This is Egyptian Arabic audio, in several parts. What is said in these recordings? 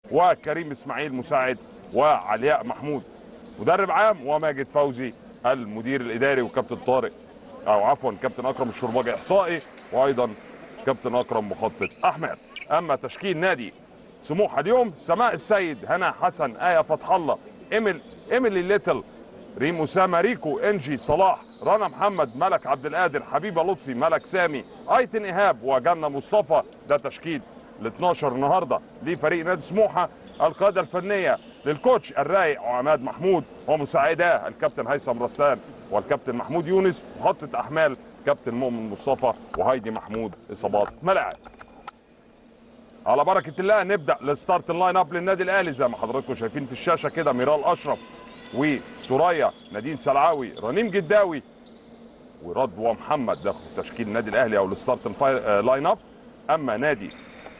وكريم اسماعيل مساعد وعلياء محمود مدرب عام وماجد فوزي المدير الاداري وكابتن طارق او عفوا كابتن اكرم الشرباجي احصائي وايضا كابتن اكرم مخطط احمد اما تشكيل نادي سموحه اليوم سماء السيد هنا حسن ايه فتح الله ايميل ايميلي ليتل ريم اسامه ريكو انجي صلاح رنا محمد ملك عبد القادر حبيبه لطفي ملك سامي ايتن ايهاب وجنه مصطفى ده تشكيل ال 12 النهارده لفريق نادي سموحه القياده الفنيه للكوتش الرايق وعماد محمود ومساعداه الكابتن هيثم رسام والكابتن محمود يونس محطه احمال كابتن مؤمن مصطفى وهايدي محمود اصابات ملاعب على بركه الله نبدا الستارت اللاين اب للنادي الاهلي زي ما حضراتكم شايفين في الشاشه كده ميرال اشرف وسوريا نادين سلعاوي رنيم جداوي ورضوى محمد ده تشكيل النادي الاهلي او الستارت الفاي- آه، لاين اب اما نادي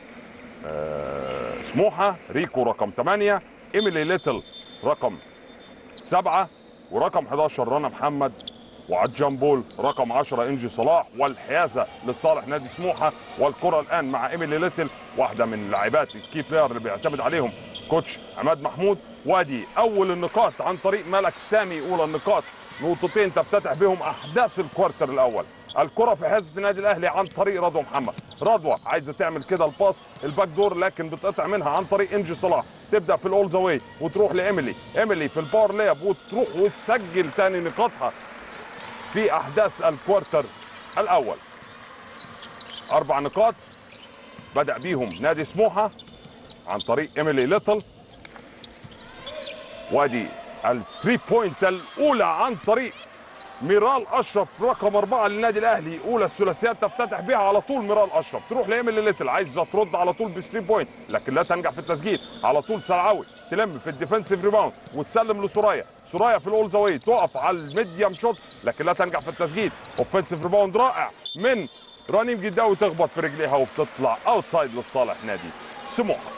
آه، سموحه ريكو رقم 8 ايميلي ليتل رقم 7 ورقم 11 رنا محمد وعلى الجامبول رقم 10 انجي صلاح والحيازه لصالح نادي سموحه والكره الان مع ايميلي ليتل واحده من لاعبات الكي بلاير اللي بيعتمد عليهم كوتش عماد محمود وادي اول النقاط عن طريق ملك سامي اولى النقاط نقطتين تفتتح بهم احداث الكوارتر الاول الكره في حيازه النادي الاهلي عن طريق رضوى محمد رضوى عايزه تعمل كده الباس الباك دور لكن بتقطع منها عن طريق انجي صلاح تبدا في الاول ذا واي وتروح لايميلي ايميلي في الباور لياب وتروح وتسجل تاني نقاطها في احداث الكوارتر الاول اربع نقاط بدا بيهم نادي سموحه عن طريق ايميلي ليتل وادي الثري بوينت الاولى عن طريق ميرال اشرف رقم اربعه للنادي الاهلي اولى الثلاثيات تفتتح بها على طول ميرال اشرف تروح لايميلي ليتل عايزه ترد على طول بثري بوينت لكن لا تنجح في التسجيل على طول سلعاوي تلم في الديفنسيف ريباوند وتسلم لسوريا سوريا في الاول زاويه تقف على الميديم شوت لكن لا تنجح في التسجيل اوفنسيف ريباوند رائع من رنيم جداوي تخبط في رجليها وبتطلع اوتسايد لصالح نادي سموحه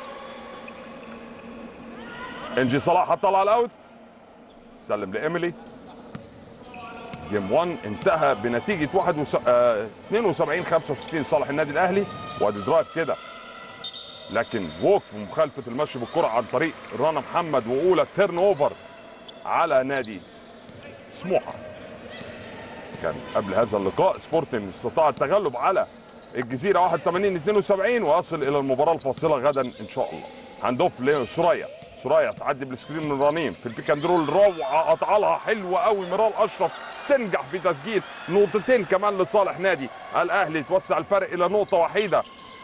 انجي صلاح طلع الاوت سلم لايميلي جيم 1 انتهى بنتيجه 72 65 صالح النادي الاهلي وادي درايف كده لكن ووك ومخالفه المشي بالكره عن طريق رنا محمد واولى تيرن اوفر على نادي سموحه كان قبل هذا اللقاء سبورتنج استطاع التغلب على الجزيره 81 72 ويصل الى المباراه الفاصله غدا ان شاء الله هاند اوف لسوريا سوريا تعدي بالسكرين من رنيم في البيك اند رول روعه قطع لها حلوه قوي ميرال اشرف تنجح في تسجيل نقطتين كمان لصالح نادي الاهلي توسع الفرق الى نقطه وحيده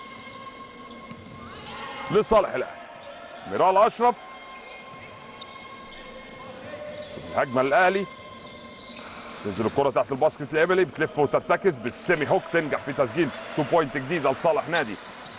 لصالح الاهلي ميرال اشرف الهجمه الاهلي تنزل الكره تحت الباسكت لإيميلي بتلف وترتكز بالسيمي هوك تنجح في تسجيل 2 بوينت جديده لصالح نادي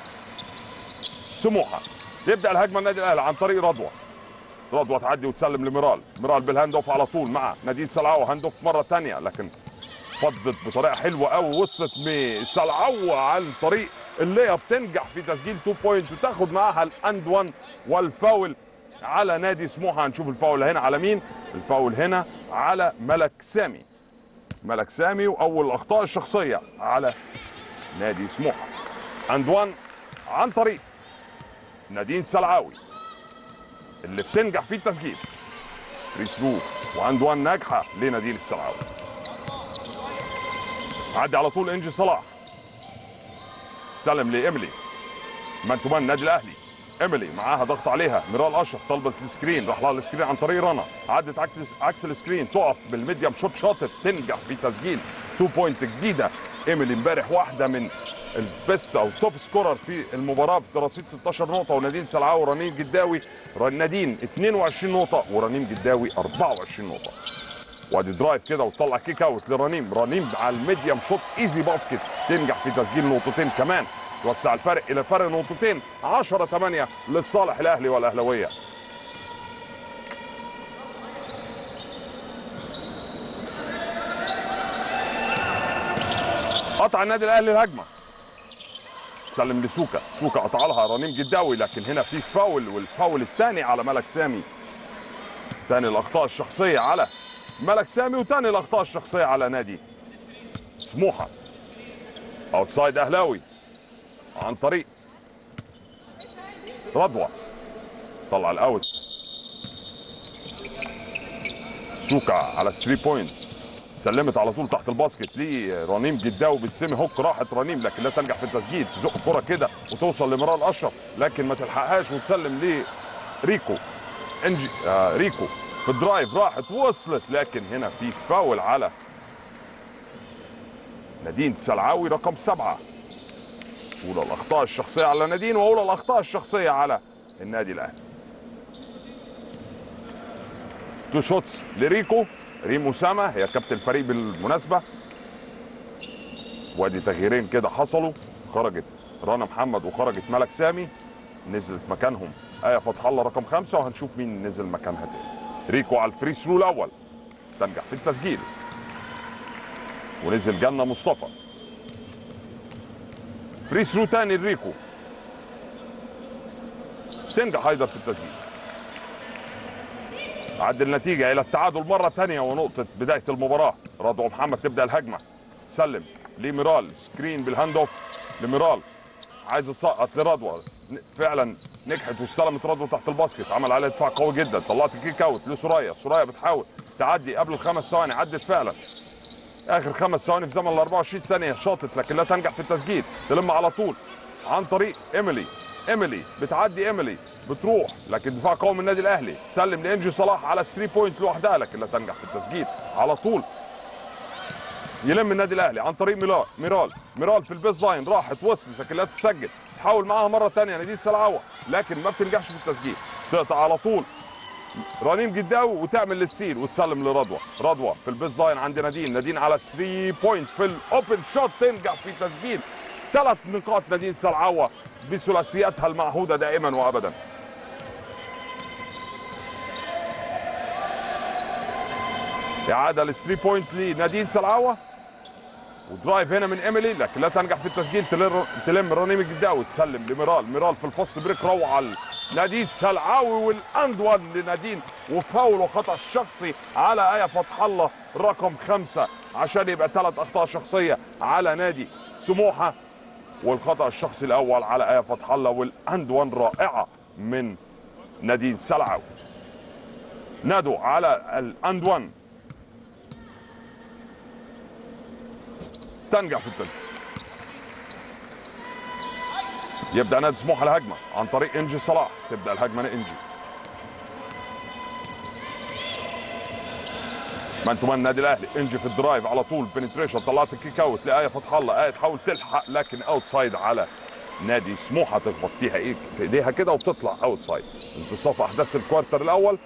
سموحه يبدا الهجمه النادي الاهلي عن طريق رضوى رضوى تعدي وتسلم لميرال ميرال بالهاند اوف على طول مع نادين سلعاو هاند اوف مره ثانيه لكن فضت بطريقه حلوه قوي وصلت بسلعاو عن طريق اللي هي بتنجح في تسجيل 2 بوينت وتاخد معاها الاند 1 والفاول على نادي سموحه هنشوف الفاول هنا على مين الفاول هنا على ملك سامي ملك سامي واول الاخطاء الشخصيه على نادي سموحه اند 1 عن طريق نادين سلعاوي اللي بتنجح في التسجيل فري ثرو واند 1 ناجحه لنادين السلعاوي عدي على طول انجي صلاح سلم لايميلي مان تو مان النادي الاهلي ايميلي معاها ضغط عليها ميرال اشرف طلبت السكرين راح لها السكرين عن طريق رنا عدت عكس عكس السكرين تقف بالميديم شوت شاطت تنجح في تسجيل 2 بوينت جديده ايميلي امبارح واحده من البيست او توب سكورر في المباراه برصيد 16 نقطه ونادين سلعاوي ورنين جداوي نادين 22 نقطه ورنيم جداوي 24 نقطه وادي درايف كده وتطلع كيك اوت لرنيم رنيم على الميديم شوت ايزي باسكت تنجح في تسجيل نقطتين كمان توسع الفرق الى فرق نقطتين 10 8 لصالح الاهلي والاهلاويه قطع النادي الاهلي الهجمه سلم لسوكا سوكا قطع لها رنيم جداوي لكن هنا في فاول والفاول الثاني على ملك سامي ثاني الاخطاء الشخصيه على ملك سامي وثاني الاخطاء الشخصيه على نادي سموحه اوتسايد اهلاوي عن طريق رضوى طلع الاوت سوكا على 3 بوينت سلمت على طول تحت الباسكت لرنيم جداوي بالسيمي هوك راحت رنيم لكن لا تنجح في التسجيل تزق الكره كده وتوصل لمرال اشرف لكن ما تلحقهاش وتسلم لريكو انجي آه ريكو في الدرايف راحت وصلت لكن هنا في فاول على نادين سلعاوي رقم سبعة أولى الأخطاء الشخصية على نادين وأولى الأخطاء الشخصية على النادي الأهلي تو شوتس لريكو ريم أسامة هي كابتن الفريق بالمناسبة وادي تغييرين كده حصلوا خرجت رنا محمد وخرجت ملك سامي نزلت مكانهم آية فتح الله رقم خمسة وهنشوف مين نزل مكانها تاني ريكو على الفري ثرو الأول تنجح في التسجيل ونزل جنة مصطفى فري ثرو تاني لريكو تنجح ايضا في التسجيل عد النتيجة إلى التعادل مرة تانية ونقطة بداية المباراة رضوى محمد تبدأ الهجمة سلم لميرال سكرين بالهاند اوف لميرال عايزة تسقط لرضوى فعلا نجحت واستلمت رضوى تحت الباسكت عمل عليها دفاع قوي جدا طلعت الكيك اوت لسوريا سوريا بتحاول تعدي قبل الخمس ثواني عدت فعلا اخر خمس ثواني في زمن ال 24 ثانيه شاطت لكن لا تنجح في التسجيل تلم على طول عن طريق ايميلي ايميلي بتعدي ايميلي بتروح لكن دفاع قوي من النادي الاهلي سلم لانجي صلاح على 3 بوينت لوحدها لكن لا تنجح في التسجيل على طول يلم النادي الاهلي عن طريق ميرال ميرال ميرال في البيس لاين راحت وصلت لكن لا تسجل تحاول معاها مره ثانيه نادين سلعوه لكن ما بتنجحش في التسجيل تقطع على طول رنيم جداوي وتعمل للسير وتسلم لرضوى رضوى في البيز لاين عند نادين نادين على 3 بوينت في الاوبن شوت تنجح في تسجيل ثلاث نقاط نادين سلعوه بثلاثياتها المعهوده دائما وابدا اعاده ل 3 بوينت لنادين سلعوه ودرايف هنا من ايميلي لكن لا تنجح في التسجيل تلم تلم رنيم الجداوي تسلم لميرال ميرال في الفص بريك روعه نادين سلعاوي والاند وان لنادين وفاول وخطا شخصي على ايه فتح الله رقم خمسه عشان يبقى ثلاث اخطاء شخصيه على نادي سموحه والخطا الشخصي الاول على ايه فتح الله والاند وان رائعه من نادين سلعاوي نادوا على الاند وان تنجح في التسجيل يبدا نادي سموحه الهجمه عن طريق انجي صلاح تبدا الهجمه لانجي مان تو مان النادي الاهلي انجي في الدرايف على طول بنتريشن طلعت الكيك اوت لايه فتح الله ايه تحاول تلحق لكن اوت سايد على نادي سموحه تخبط فيها ايه في ايديها كده وتطلع اوت سايد انتصاف احداث الكوارتر الاول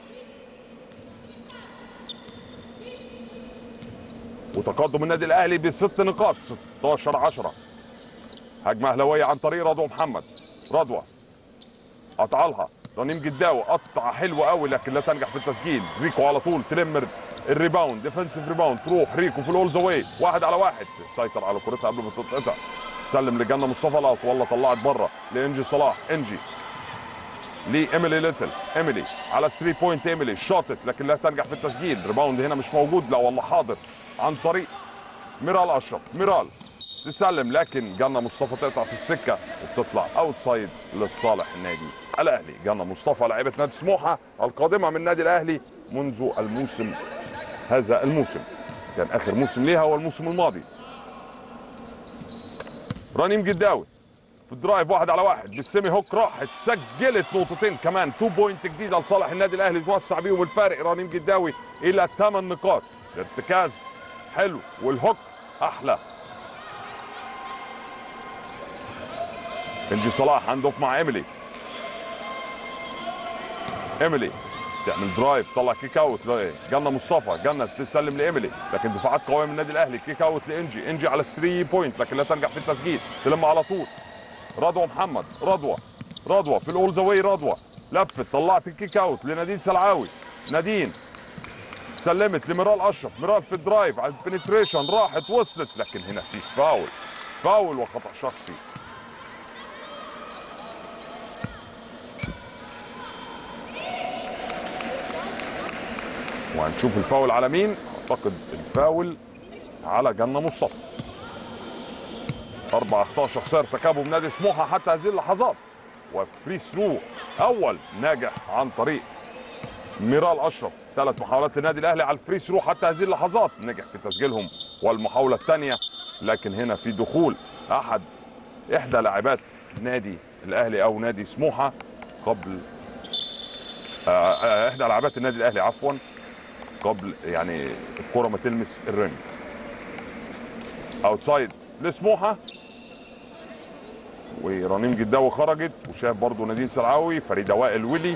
وتقدم النادي الاهلي بست نقاط 16 10 هجمه اهلاويه عن طريق رضوى محمد رضوى قطع لها رنيم جداوي قطعه حلوه قوي لكن لا تنجح في التسجيل ريكو على طول تلم الريباوند ديفنسيف ريباوند تروح ريكو في الاولز واي واحد على واحد سيطر على كرتها قبل ما تتقطع سلم لجنة مصطفى لاط والله طلعت بره لانجي صلاح انجي لايميلي ليتل ايميلي على 3 بوينت ايميلي شاطت لكن لا تنجح في التسجيل ريباوند هنا مش موجود لا والله حاضر عن طريق ميرال اشرف ميرال تسلم لكن جنة مصطفى تقطع في السكة وبتطلع اوت سايد لصالح النادي الاهلي جنة مصطفى لاعبة نادي سموحة القادمة من النادي الاهلي منذ الموسم هذا الموسم كان اخر موسم ليها هو الموسم الماضي رنيم جداوي في الدرايف واحد على واحد بالسيمي هوك راحت سجلت نقطتين كمان 2 بوينت جديده لصالح النادي الاهلي توسع بيهم الفارق رنيم جداوي الى 8 نقاط ارتكاز حلو والهوك احلى انجي صلاح هاند اوف مع ايميلي ايميلي تعمل درايف طلع كيك اوت جنة مصطفى جنة تسلم لايميلي لكن دفاعات قويه من النادي الاهلي كيك اوت لانجي انجي على 3 بوينت لكن لا تنجح في التسجيل تلم على طول رضوى محمد رضوى رضوى في الاول زواي رضوى لفت طلعت الكيك اوت لنادين سلعاوي نادين سلمت لميرال اشرف ميرال في الدرايف على البنتريشن راحت وصلت لكن هنا في فاول فاول وخطا شخصي وهنشوف الفاول على مين اعتقد الفاول على جنة مصطفى اربع اخطاء شخصيه ارتكبهم نادي سموحه حتى هذه اللحظات وفري ثرو اول ناجح عن طريق ميرال اشرف ثلاث محاولات للنادي الاهلي على الفري ثرو حتى هذه اللحظات نجح في تسجيلهم والمحاوله الثانيه لكن هنا في دخول احد احدى لاعبات نادي الاهلي او نادي سموحه قبل آه، آه، احدى لاعبات النادي الاهلي عفوا قبل يعني الكره ما تلمس الرنج اوتسايد لسموحه ورنيم جداوي خرجت وشاف برضو نادين سلعاوي فريده وائل ويلي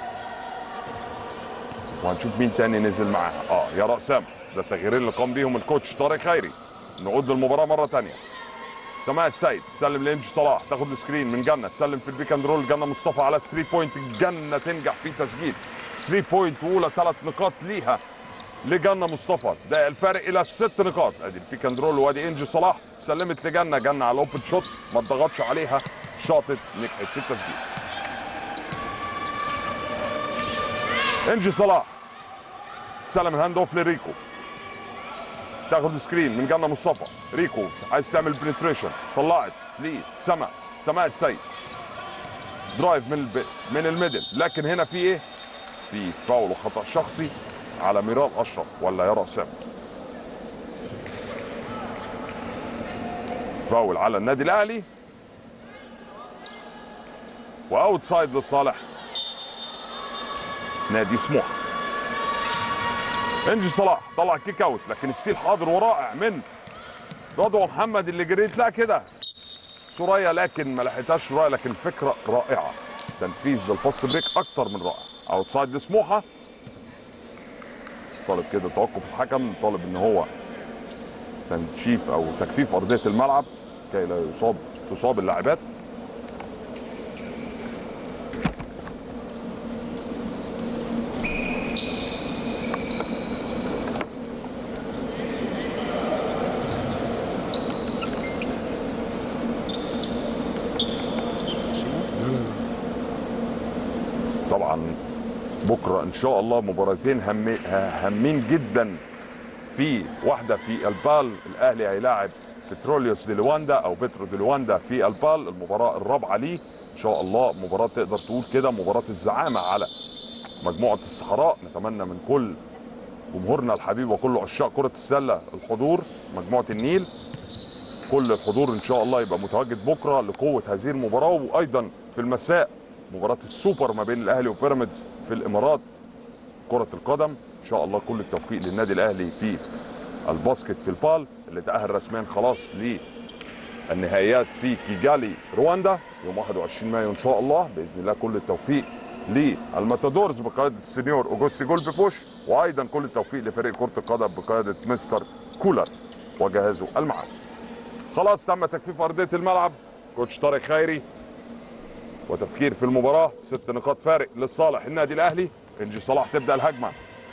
وهنشوف مين تاني نزل معاها اه يا سام ده التغييرين اللي قام بيهم الكوتش طارق خيري نعود للمباراه مره تانية سماء السيد تسلم لانجي صلاح تاخد السكرين من جنه تسلم في البيك اند رول جنه مصطفى على 3 بوينت جنه تنجح في تسجيل 3 بوينت اولى ثلاث نقاط ليها لجنه مصطفى ده الفارق الى ست نقاط ادي البيك اند رول وادي انجي صلاح سلمت لجنه جنه على الاوبن شوت ما اتضغطش عليها شاطت نجحت في التسجيل انجي صلاح سلم الهاند اوف لريكو تاخد سكرين من جنة مصطفى ريكو عايز تعمل بنتريشن طلعت لسما سماء السيد درايف من الب... من الميدل لكن هنا في ايه؟ في فاول وخطا شخصي على ميرال اشرف ولا يرى سام فاول على النادي الاهلي واوت سايد لصالح نادي سموحه انجي صلاح طلع كيك اوت لكن ستيل حاضر ورائع من رضوى محمد اللي جريت لها كده سوريا لكن ما لحقتهاش سوريا لكن الفكره رائعه تنفيذ للفاست بريك اكتر من رائع اوت سايد لسموحه طالب كده توقف الحكم طالب ان هو تنشيف او تجفيف ارضيه الملعب كي لا يصاب تصاب اللاعبات طبعا بكره ان شاء الله مباراتين هم هامين جدا في واحده في البال الاهلي هيلاعب بتروليوس دي لواندا او بترو دي لواندا في البال المباراه الرابعه ليه ان شاء الله مباراه تقدر تقول كده مباراه الزعامه على مجموعه الصحراء نتمنى من كل جمهورنا الحبيب وكل عشاق كره السله الحضور مجموعه النيل كل الحضور ان شاء الله يبقى متواجد بكره لقوه هذه المباراه وايضا في المساء مباراه السوبر ما بين الاهلي وبيراميدز في الامارات كره القدم ان شاء الله كل التوفيق للنادي الاهلي في الباسكت في البال اللي تاهل رسميا خلاص للنهائيات في كيجالي رواندا يوم 21 مايو ان شاء الله باذن الله كل التوفيق للماتادورز بقياده السنيور اوجوستي جولبي بوش وايضا كل التوفيق لفريق كره القدم بقياده مستر كولر وجهازه المعاون خلاص تم تجفيف ارضيه الملعب كوتش طارق خيري وتفكير في المباراه ست نقاط فارق لصالح النادي الاهلي انجي صلاح تبدا الهجمه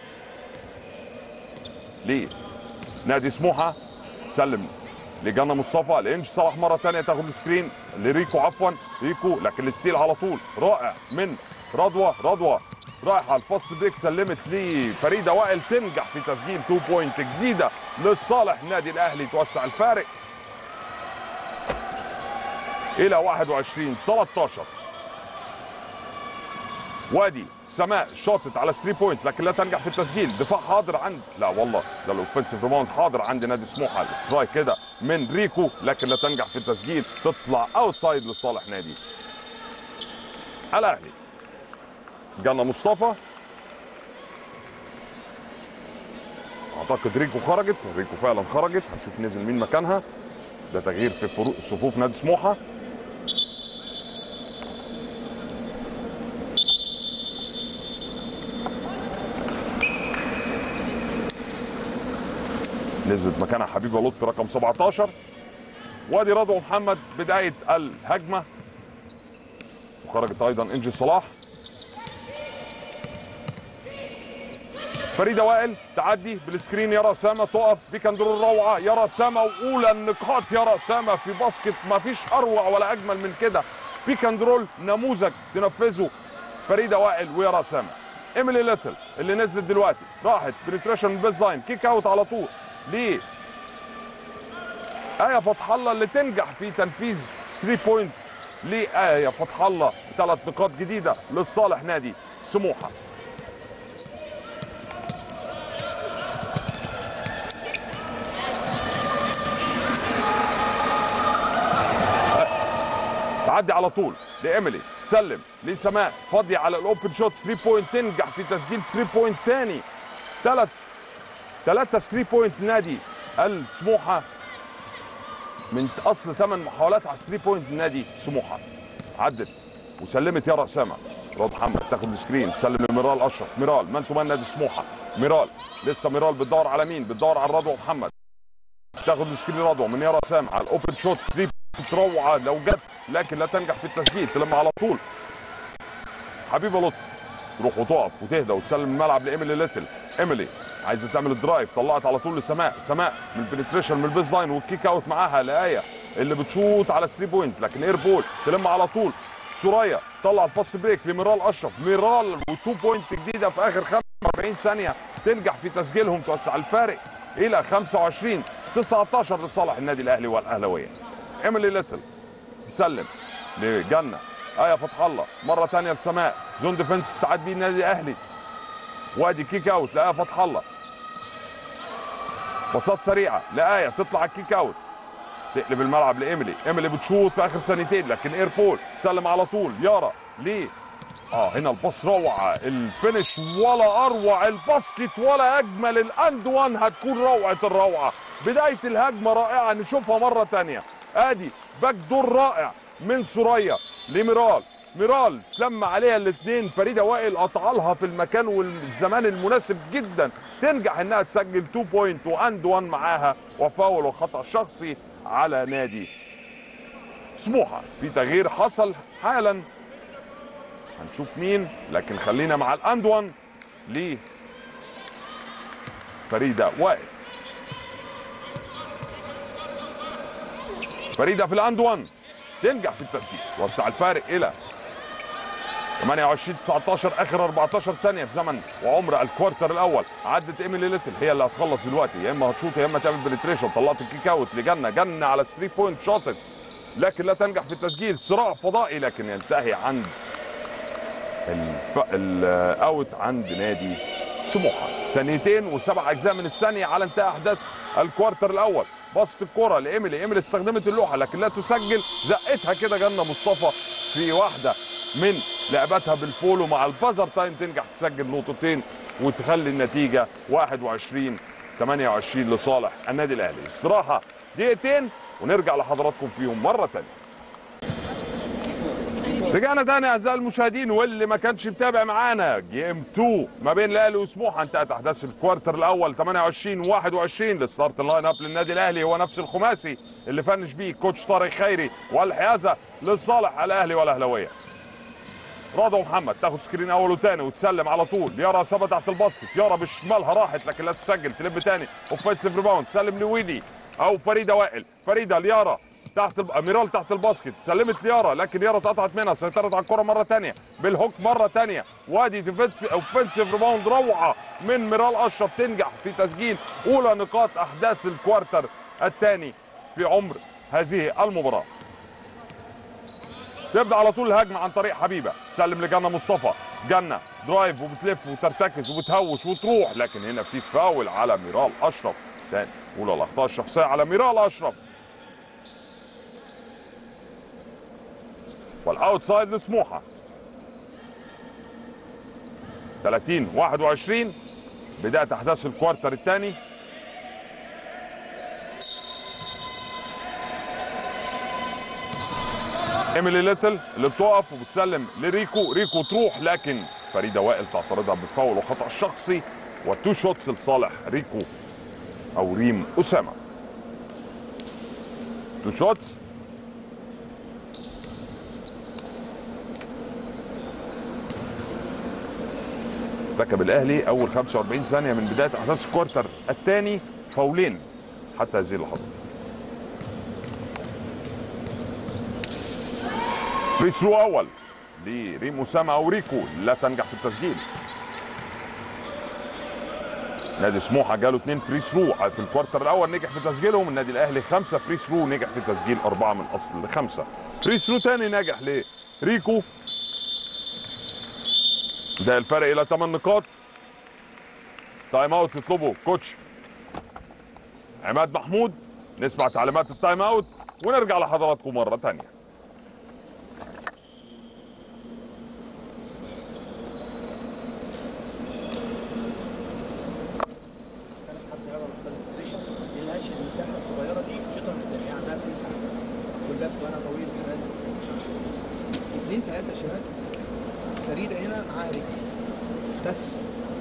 ليه نادي سموحه سلم لجنة مصطفى لانجي صلاح مره ثانيه تاخد السكرين لريكو عفوا ريكو لكن الستيل على طول رائع من رضوى رضوى رايحه الفاست بريك سلمت لفريده وائل تنجح في تسجيل 2 بوينت جديده لصالح النادي الاهلي توسع الفارق الى 21 13 وادي سماء شاطت على 3 بوينت لكن لا تنجح في التسجيل دفاع حاضر عند لا والله ده الاوفنسيف ريباوند حاضر عند نادي سموحه تراي كده من ريكو لكن لا تنجح في التسجيل تطلع اوتسايد لصالح نادي الاهلي جنة مصطفى اعتقد ريكو خرجت ريكو فعلا خرجت هنشوف نزل مين مكانها ده تغيير في فروق صفوف نادي سموحه نزلت مكانها حبيبه لطفي رقم 17 وادي رضوى محمد بدايه الهجمه وخرجت ايضا انجي صلاح فريده وائل تعدي بالسكرين يرى سامه تقف بيكندرو الروعه يرى سامه واولى النقاط يرى سامه في باسكت ما فيش اروع ولا اجمل من كده بيكندرول نموذج تنفذه فريده وائل ويرى سامه ايميلي ليتل اللي نزلت دلوقتي راحت بنتريشن بيز لاين كيك اوت على طول ليه آية فتح الله اللي تنجح في تنفيذ 3 بوينت لآية فتح الله ثلاث نقاط جديدة لصالح نادي سموحة تعدي على طول لإيميلي سلم لسماء فاضية على الأوبن شوت 3 بوينت تنجح في تسجيل 3 بوينت تاني ثلاث ثلاثة 3 بوينت نادي السموحة من اصل ثمان محاولات على 3 بوينت نادي سموحه عدت وسلمت يارا اسامه راد محمد تاخد السكرين تسلم لميرال اشرف ميرال مان تو مان نادي سموحه ميرال لسه ميرال بتدور على مين بتدور على رضوى محمد تاخد السكرين رضوى من يارا اسامه على الاوبن شوت 3 روعه لو جت لكن لا تنجح في التسجيل تلم على طول حبيبه لطفي تروح وتقف وتهدى وتسلم الملعب لايميلي ليتل ايميلي عايزه تعمل الدرايف طلعت على طول لسماء سماء من البنتريشن من البيز لاين والكيك اوت معاها لايه اللي بتشوط على 3 بوينت لكن اير بول تلم على طول سوريا طلع الفاست بريك لميرال اشرف ميرال و2 بوينت جديده في اخر 45 ثانيه تنجح في تسجيلهم توسع الفارق الى 25 19 لصالح النادي الاهلي والاهلاويه ايميلي ليتل تسلم لجنه ايه فتح الله مره ثانيه لسماء زون ديفنس استعد بيه النادي الاهلي وادي كيك اوت لآية فتح الله باصات سريعه لآية تطلع على الكيك اوت تقلب الملعب لايميلي ايميلي بتشوط في اخر ثانيتين لكن اير بول سلم على طول يارا ليه اه هنا الباص روعه الفينش ولا اروع الباسكت ولا اجمل الاند وان هتكون روعه الروعه بدايه الهجمه رائعه نشوفها مره تانية ادي باك دور رائع من سوريا لميرال ميرال تلم عليها الاثنين فريده وائل قطع لها في المكان والزمان المناسب جدا تنجح انها تسجل 2 بوينت واند 1 معاها وفاول وخطا شخصي على نادي سموحه في تغيير حصل حالا هنشوف مين لكن خلينا مع الاند 1 ل فريده وائل فريده في الاند 1 تنجح في التسجيل وسع الفارق الى 28 19 اخر 14 ثانيه في زمن وعمر الكوارتر الاول عدت ايميلي ليتل هي اللي هتخلص دلوقتي يا اما هتشوط يا اما تعمل بنتريشن طلعت الكيك اوت لجنه جنه على 3 بوينت شاطت لكن لا تنجح في التسجيل صراع فضائي لكن ينتهي عند الف... الاوت عند نادي سموحه ثانيتين وسبع اجزاء من الثانيه على انتهاء احداث الكوارتر الاول بسط الكره لايميلي ايميلي استخدمت اللوحه لكن لا تسجل زقتها كده جنه مصطفى في واحده من لعبتها بالفولو مع البازر تايم تنجح تسجل نقطتين وتخلي النتيجه 21 28 لصالح النادي الاهلي استراحه دقيقتين ونرجع لحضراتكم فيهم مره ثانيه رجعنا تاني اعزائي المشاهدين واللي ما كانش متابع معانا جيم 2 ما بين الاهلي وسموحه انتهت احداث الكوارتر الاول 28 21 للستارت اللاين اب للنادي الاهلي هو نفس الخماسي اللي فنش بيه كوتش طارق خيري والحيازه لصالح الاهلي والاهلاويه رضا محمد تاخد سكرين اول وثاني وتسلم على طول يارا سابها تحت الباسكت يارا بشمالها راحت لكن لا تسجل تلم ثاني اوفنسيف ريباوند تسلم لويلي او فريده وائل فريده ليارا تحت الب... ميرال تحت الباسكت سلمت ليارا لكن يارا اتقطعت منها سيطرت على الكره مره ثانيه بالهوك مره ثانيه وادي ديفنس اوفنسيف ريباوند روعه من ميرال اشرف تنجح في تسجيل اولى نقاط احداث الكوارتر الثاني في عمر هذه المباراه تبدا على طول الهجمه عن طريق حبيبه سلم لجنه مصطفى جنه درايف وبتلف وترتكز وبتهوش وتروح لكن هنا في فاول على ميرال اشرف ثاني اولى الاخطاء الشخصيه على ميرال اشرف والاوتسايد لسموحه 30 21 بدايه احداث الكوارتر الثاني ايميلي ليتل اللي بتقف وبتسلم لريكو ريكو تروح لكن فريده وائل تعترضها بفاول وخطا شخصي والتو شوتس لصالح ريكو او ريم اسامه تو شوتس ارتكب الاهلي اول 45 ثانيه من بدايه احداث الكوارتر الثاني فاولين حتى هذه اللحظه فري ثرو اول لريم اسامه او ريكو لا تنجح في التسجيل نادي سموحه جاله اثنين فري ثرو في الكوارتر الاول نجح في تسجيلهم النادي الاهلي خمسه فري ثرو نجح في تسجيل اربعه من اصل خمسه فري ثرو تاني ناجح ليه ريكو ده الفرق الى 8 نقاط تايم اوت يطلبه كوتش عماد محمود نسمع تعليمات التايم اوت ونرجع لحضراتكم مره تانية اختلف حتى يرى اختلف البوزيشن ما يلهاش المساحه الصغيره دي شوطه من قدام يعني عندها سنس كلها سوانا طويل كمان اثنين ثلاثه يا شباب فريده هنا معاها رجل بس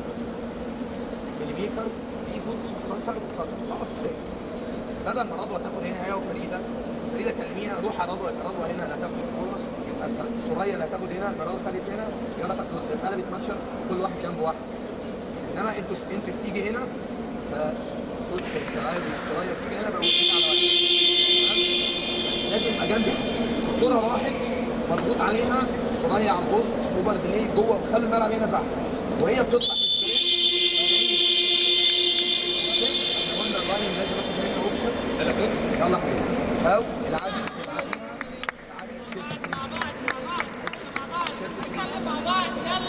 اللي ميكر بيفوت كتر كتر اقف ازاي بدل ما رضوى تاخد هنا هي وفريده فريده كلميها روح يا رضوى رضوى هنا اللي هتاخد الكوره يبقى اسهل سوريا اللي هتاخد هنا يبقى رضوى خدت هنا يارا خدت اتقلبت ماتشر كل واحد جنب واحد انما انتوا انت بتيجي هنا ف صوت عايز سوريا بتيجي هنا بقى واقفين على واحد تمام؟ لازم يبقى جنبي الكوره راحت مضغوط عليها سوريا على البوست اوفر ديلي جوه وخلي الملعب هنا زحمه وهي بتطلع في السكرين احنا قلنا الراين لازم اخد منه اوبشن يلا حلو او العادي العادي العادي تشيرت سري تشيرت سري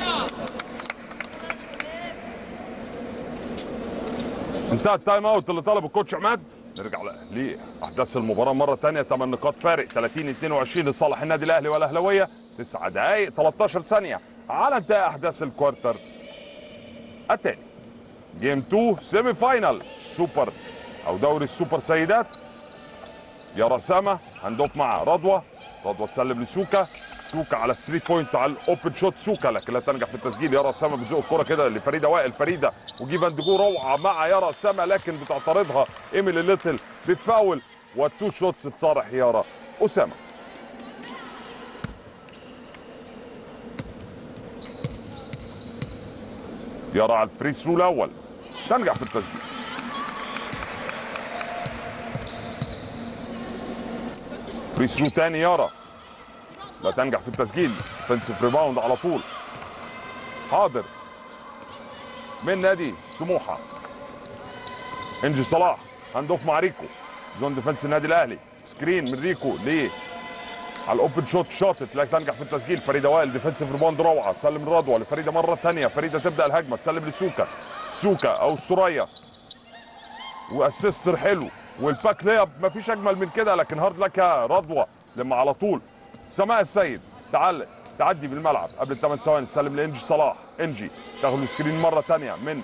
انتهى التايم اوت اللي طلبه الكوتش عماد نرجع لاحداث المباراه مره ثانيه 8 نقاط فارق 30 22 لصالح النادي الاهلي والاهلاويه 9 دقائق 13 ثانيه على انتهاء احداث الكوارتر الثاني جيم 2 سيمي فاينال سوبر او دوري السوبر سيدات يا رسامه هندوف مع رضوى رضوى تسلم لسوكا سوكا على 3 بوينت على الاوبن شوت سوكا لكن لا تنجح في التسجيل يارا اسامه بتزق الكره كده لفريده وائل فريده وجيفان ديجو روعه مع يارا اسامه لكن بتعترضها ايميلي ليتل بتفاول والتو شوتس تصارح يارا اسامه يارا على الفري ثرو الاول تنجح في التسجيل فري ثرو تاني يارا لا تنجح في التسجيل فنسف ريباوند على طول حاضر من نادي سموحه انجي صلاح هاند مع ريكو زون ديفنس النادي الاهلي سكرين من ريكو ليه على الاوبن شوت شاطت لا تنجح في التسجيل فريده وائل ديفنسيف ريباوند روعه تسلم لرضوى لفريده مره ثانيه فريده تبدا الهجمه تسلم لسوكا سوكا او سوريا واسيستر حلو والباك لياب مفيش اجمل من كده لكن هارد لك يا رضوى لما على طول سماء السيد تعال تعدي بالملعب قبل 8 ثواني تسلم لانجي صلاح انجي تاخد السكرين مره ثانيه من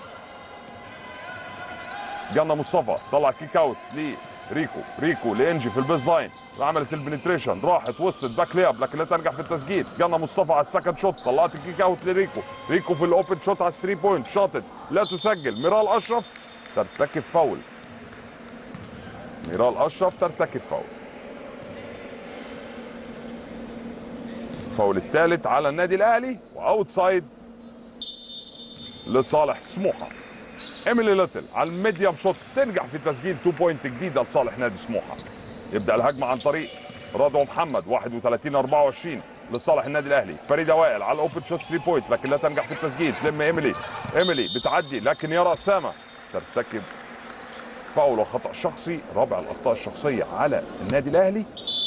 جنة مصطفى طلع كيك اوت لريكو ريكو لانجي في البيز لاين عملت البنتريشن راحت وصلت باك لياب لكن لا تنجح في التسجيل جنة مصطفى على السكند شوت طلعت الكيك اوت لريكو ريكو في الاوبن شوت على الثري بوينت شاطت لا تسجل ميرال اشرف ترتكب فاول ميرال اشرف ترتكب فاول الفاول الثالث على النادي الاهلي واوتسايد لصالح سموحه ايميلي ليتل على الميديم شوت تنجح في تسجيل 2 بوينت جديده لصالح نادي سموحه يبدا الهجمه عن طريق رضوى محمد 31 24 لصالح النادي الاهلي فريده وائل على الاوبن شوت 3 بوينت لكن لا تنجح في التسجيل تلم ايميلي ايميلي بتعدي لكن يرى اسامه ترتكب فاول وخطا شخصي رابع الاخطاء الشخصيه على النادي الاهلي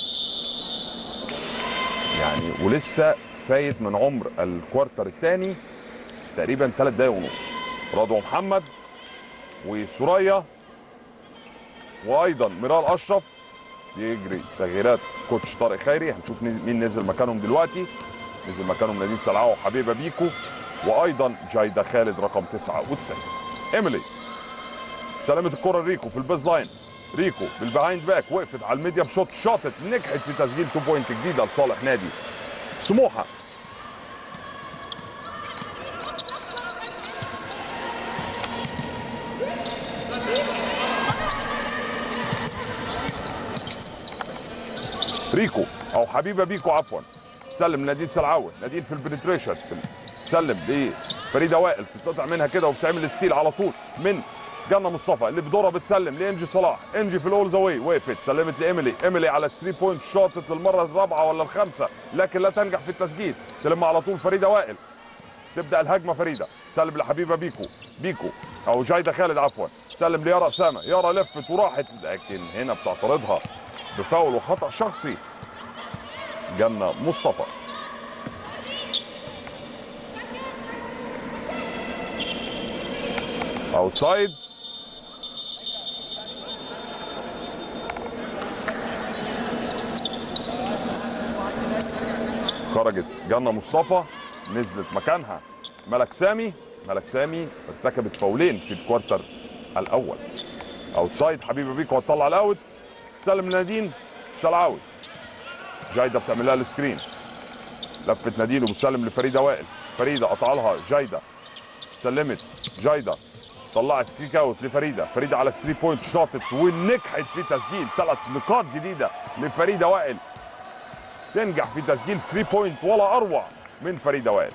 يعني ولسه فايت من عمر الكوارتر الثاني تقريبا ثلاث دقايق ونص رضوى محمد وسوريا وايضا ميرال اشرف يجري تغييرات كوتش طارق خيري هنشوف مين نزل مكانهم دلوقتي نزل مكانهم نادين سلعاو وحبيبه بيكو وايضا جايده خالد رقم 99 ايميلي سلمت الكره لريكو في البيز لاين ريكو بالبيهايند باك وقفت على الميديم شوت شاطت نجحت في تسجيل 2 بوينت جديده لصالح نادي سموحه ريكو او حبيبه بيكو عفوا سلم نادين سلعاوي نادين في البنتريشن سلم لفريده وائل تتقطع منها كده وبتعمل الستيل على طول من جنة مصطفى اللي بدورها بتسلم لانجي صلاح انجي في الاول زاوي وقفت سلمت لايميلي ايميلي على 3 بوينت شاطت للمره الرابعه ولا الخامسه لكن لا تنجح في التسجيل تلم على طول فريده وائل تبدا الهجمه فريده سلم لحبيبه بيكو بيكو او جايده خالد عفوا سلم ليارا اسامه يارا لفت وراحت لكن هنا بتعترضها بفاول وخطا شخصي جنة مصطفى اوتسايد خرجت جنة مصطفى نزلت مكانها ملك سامي ملك سامي ارتكبت فاولين في الكوارتر الاول اوتسايد حبيبي بيكو هتطلع الاوت سلم نادين سلعاوي جايده بتعمل لها السكرين لفت نادين وبتسلم لفريده وائل فريده قطع لها جايده سلمت جايده طلعت كيك اوت لفريده فريده على 3 بوينت شاطت ونجحت في تسجيل ثلاث نقاط جديده لفريده وائل تنجح في تسجيل 3 بوينت ولا اروع من فريده وائل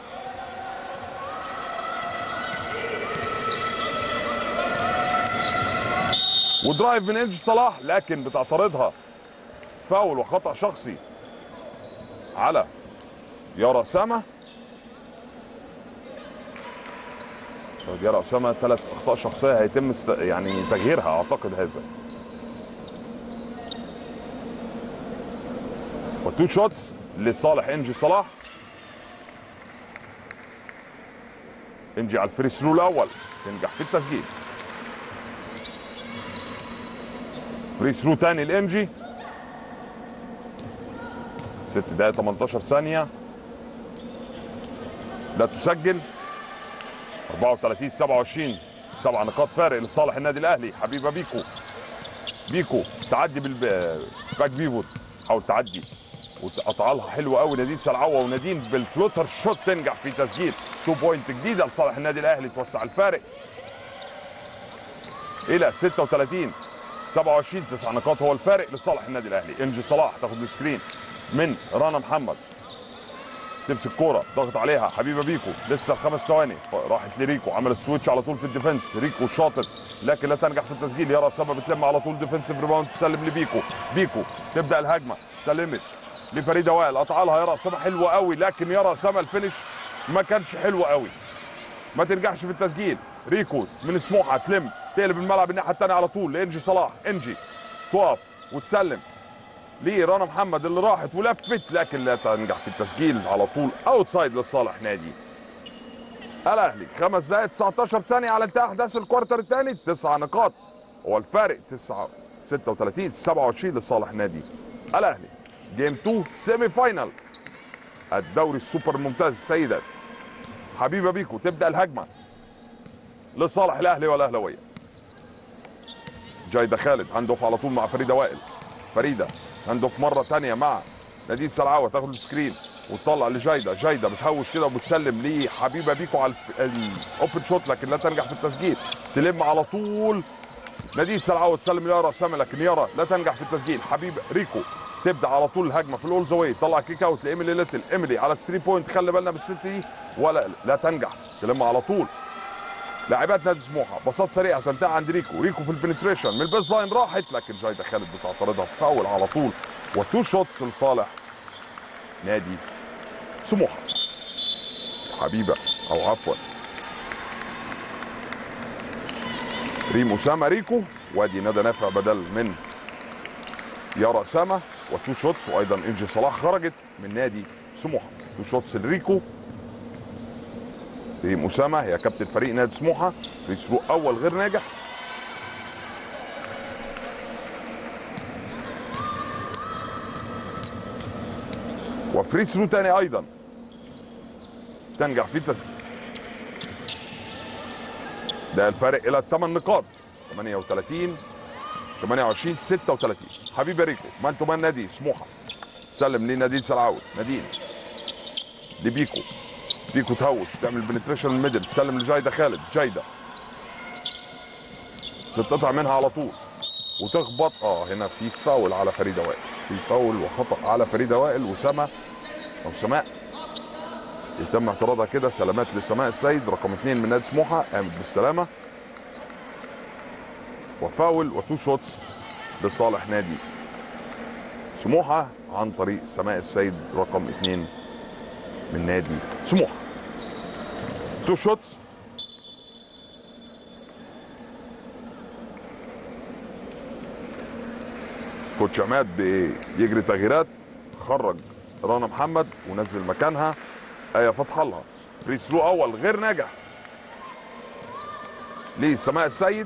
ودرايف من انجي صلاح لكن بتعترضها فاول وخطا شخصي على يارا اسامه طيب يارا اسامه ثلاث اخطاء شخصيه هيتم است... يعني تغييرها اعتقد هذا وتو شوتس لصالح انجي صلاح انجي على الفري ثرو الاول تنجح في التسجيل فري ثرو تاني لانجي 6 دقائق 18 ثانية لا تسجل 34 27 سبع نقاط فارق لصالح النادي الاهلي حبيبه بيكو بيكو تعدي بالباك بيفوت حاول تعدي وقطع لها حلوه قوي نادين سلعوه ونادين بالفلوتر شوت تنجح في تسجيل 2 بوينت جديده لصالح النادي الاهلي توسع الفارق الى 36 27 تسع نقاط هو الفارق لصالح النادي الاهلي انجي صلاح تاخد السكرين من رنا محمد تمسك كوره ضغط عليها حبيبه بيكو لسه خمس ثواني راحت لريكو عمل السويتش على طول في الديفنس ريكو شاطر لكن لا تنجح في التسجيل يرى سما بتلم على طول ديفنسيف ريباوند تسلم لبيكو بيكو تبدا الهجمه سلمت لفريده وائل قطع لها يرى سما حلوه قوي لكن يرى سما الفينش ما كانش حلو قوي ما تنجحش في التسجيل ريكو من سموحه تلم تقلب الملعب الناحيه الثانيه على طول لانجي صلاح انجي تقف وتسلم لرنا محمد اللي راحت ولفت لكن لا تنجح في التسجيل على طول اوتسايد لصالح نادي الاهلي خمس دقائق 19 ثانيه على انتهاء احداث الكوارتر الثاني تسع نقاط هو الفارق 9 36 27 لصالح نادي الاهلي جيم 2 سيمي فاينل الدوري السوبر الممتاز السيدات حبيبه بيكو تبدا الهجمه لصالح الاهلي والاهلاويه جايده خالد هاند على طول مع فريده وائل فريده هاند مره ثانيه مع نادين سلعوه تاخد السكرين وتطلع لجايده جايده بتهوش كده وبتسلم لحبيبه بيكو على الاوبن شوت لكن لا تنجح في التسجيل تلم على طول نادين سلعوه تسلم ليارا سامي لكن يارا لا تنجح في التسجيل حبيب ريكو تبدا على طول الهجمه في الاول زواي طلع كيك اوت لايميلي ليتل ايميلي على الثري بوينت خلي بالنا من الست دي ولا لا تنجح تلم على طول لاعبات نادي سموحه باصات سريعه تنتهي عند ريكو ريكو في البنتريشن من البيز لاين راحت لكن جايده خالد بتعترضها فاول على طول وتو شوتس لصالح نادي سموحه حبيبه او عفوا ريم اسامه ريكو وادي ندى نافع بدل من يارا اسامه وتو شوتس وايضا انجي صلاح خرجت من نادي سموحه تو شوتس لريكو ريم اسامه هي كابتن فريق نادي سموحه في ثرو اول غير ناجح وفري ثرو تاني ايضا تنجح في التسجيل ده الفارق الى 8 نقاط 38 28 36 حبيبي ريكو مان تو مان نادي سموحه سلم لنادين سلعاوي نادين لبيكو بيكو تهوش تعمل بنتريشن الميدل تسلم لجايده خالد جايده تتقطع منها على طول وتخبط اه هنا في فاول على فريده وائل في فاول وخطا على فريده وائل وسما او سماء يتم اعتراضها كده سلامات لسماء السيد رقم اثنين من نادي سموحه قامت بالسلامه وفاول وتو شوتس لصالح نادي سموحه عن طريق سماء السيد رقم اثنين من نادي سموحه تو شوتس كوتش عماد بيجري تغييرات خرج رنا محمد ونزل مكانها ايه فتح الله فري ثرو اول غير ناجح لسماء السيد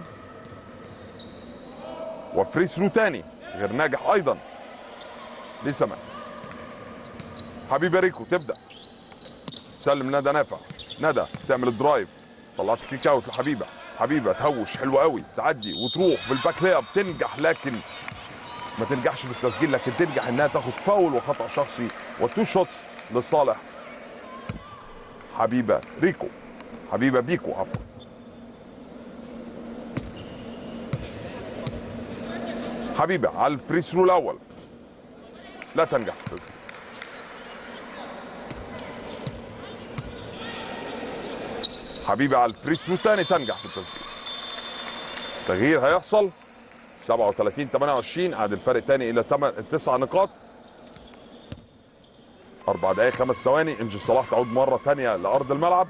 وفري ثرو تاني غير ناجح ايضا لسماء حبيبه ريكو تبدا سلم ندى نافع ندى تعمل الدرايف طلعت كيك اوت لحبيبه حبيبه تهوش حلوه قوي تعدي وتروح بالباك لياب تنجح لكن ما تنجحش في التسجيل لكن تنجح انها تاخد فاول وخطا شخصي وتو شوتس لصالح حبيبه ريكو حبيبه بيكو عفوا حبيبه على الفري ثرو الاول لا تنجح في التسجيل حبيبه على الفري ثرو الثاني تنجح في التسجيل تغيير هيحصل 37 28 عاد الفرق تاني الى 8 9 نقاط اربع دقائق خمس ثواني انجي صلاح تعود مره ثانيه لارض الملعب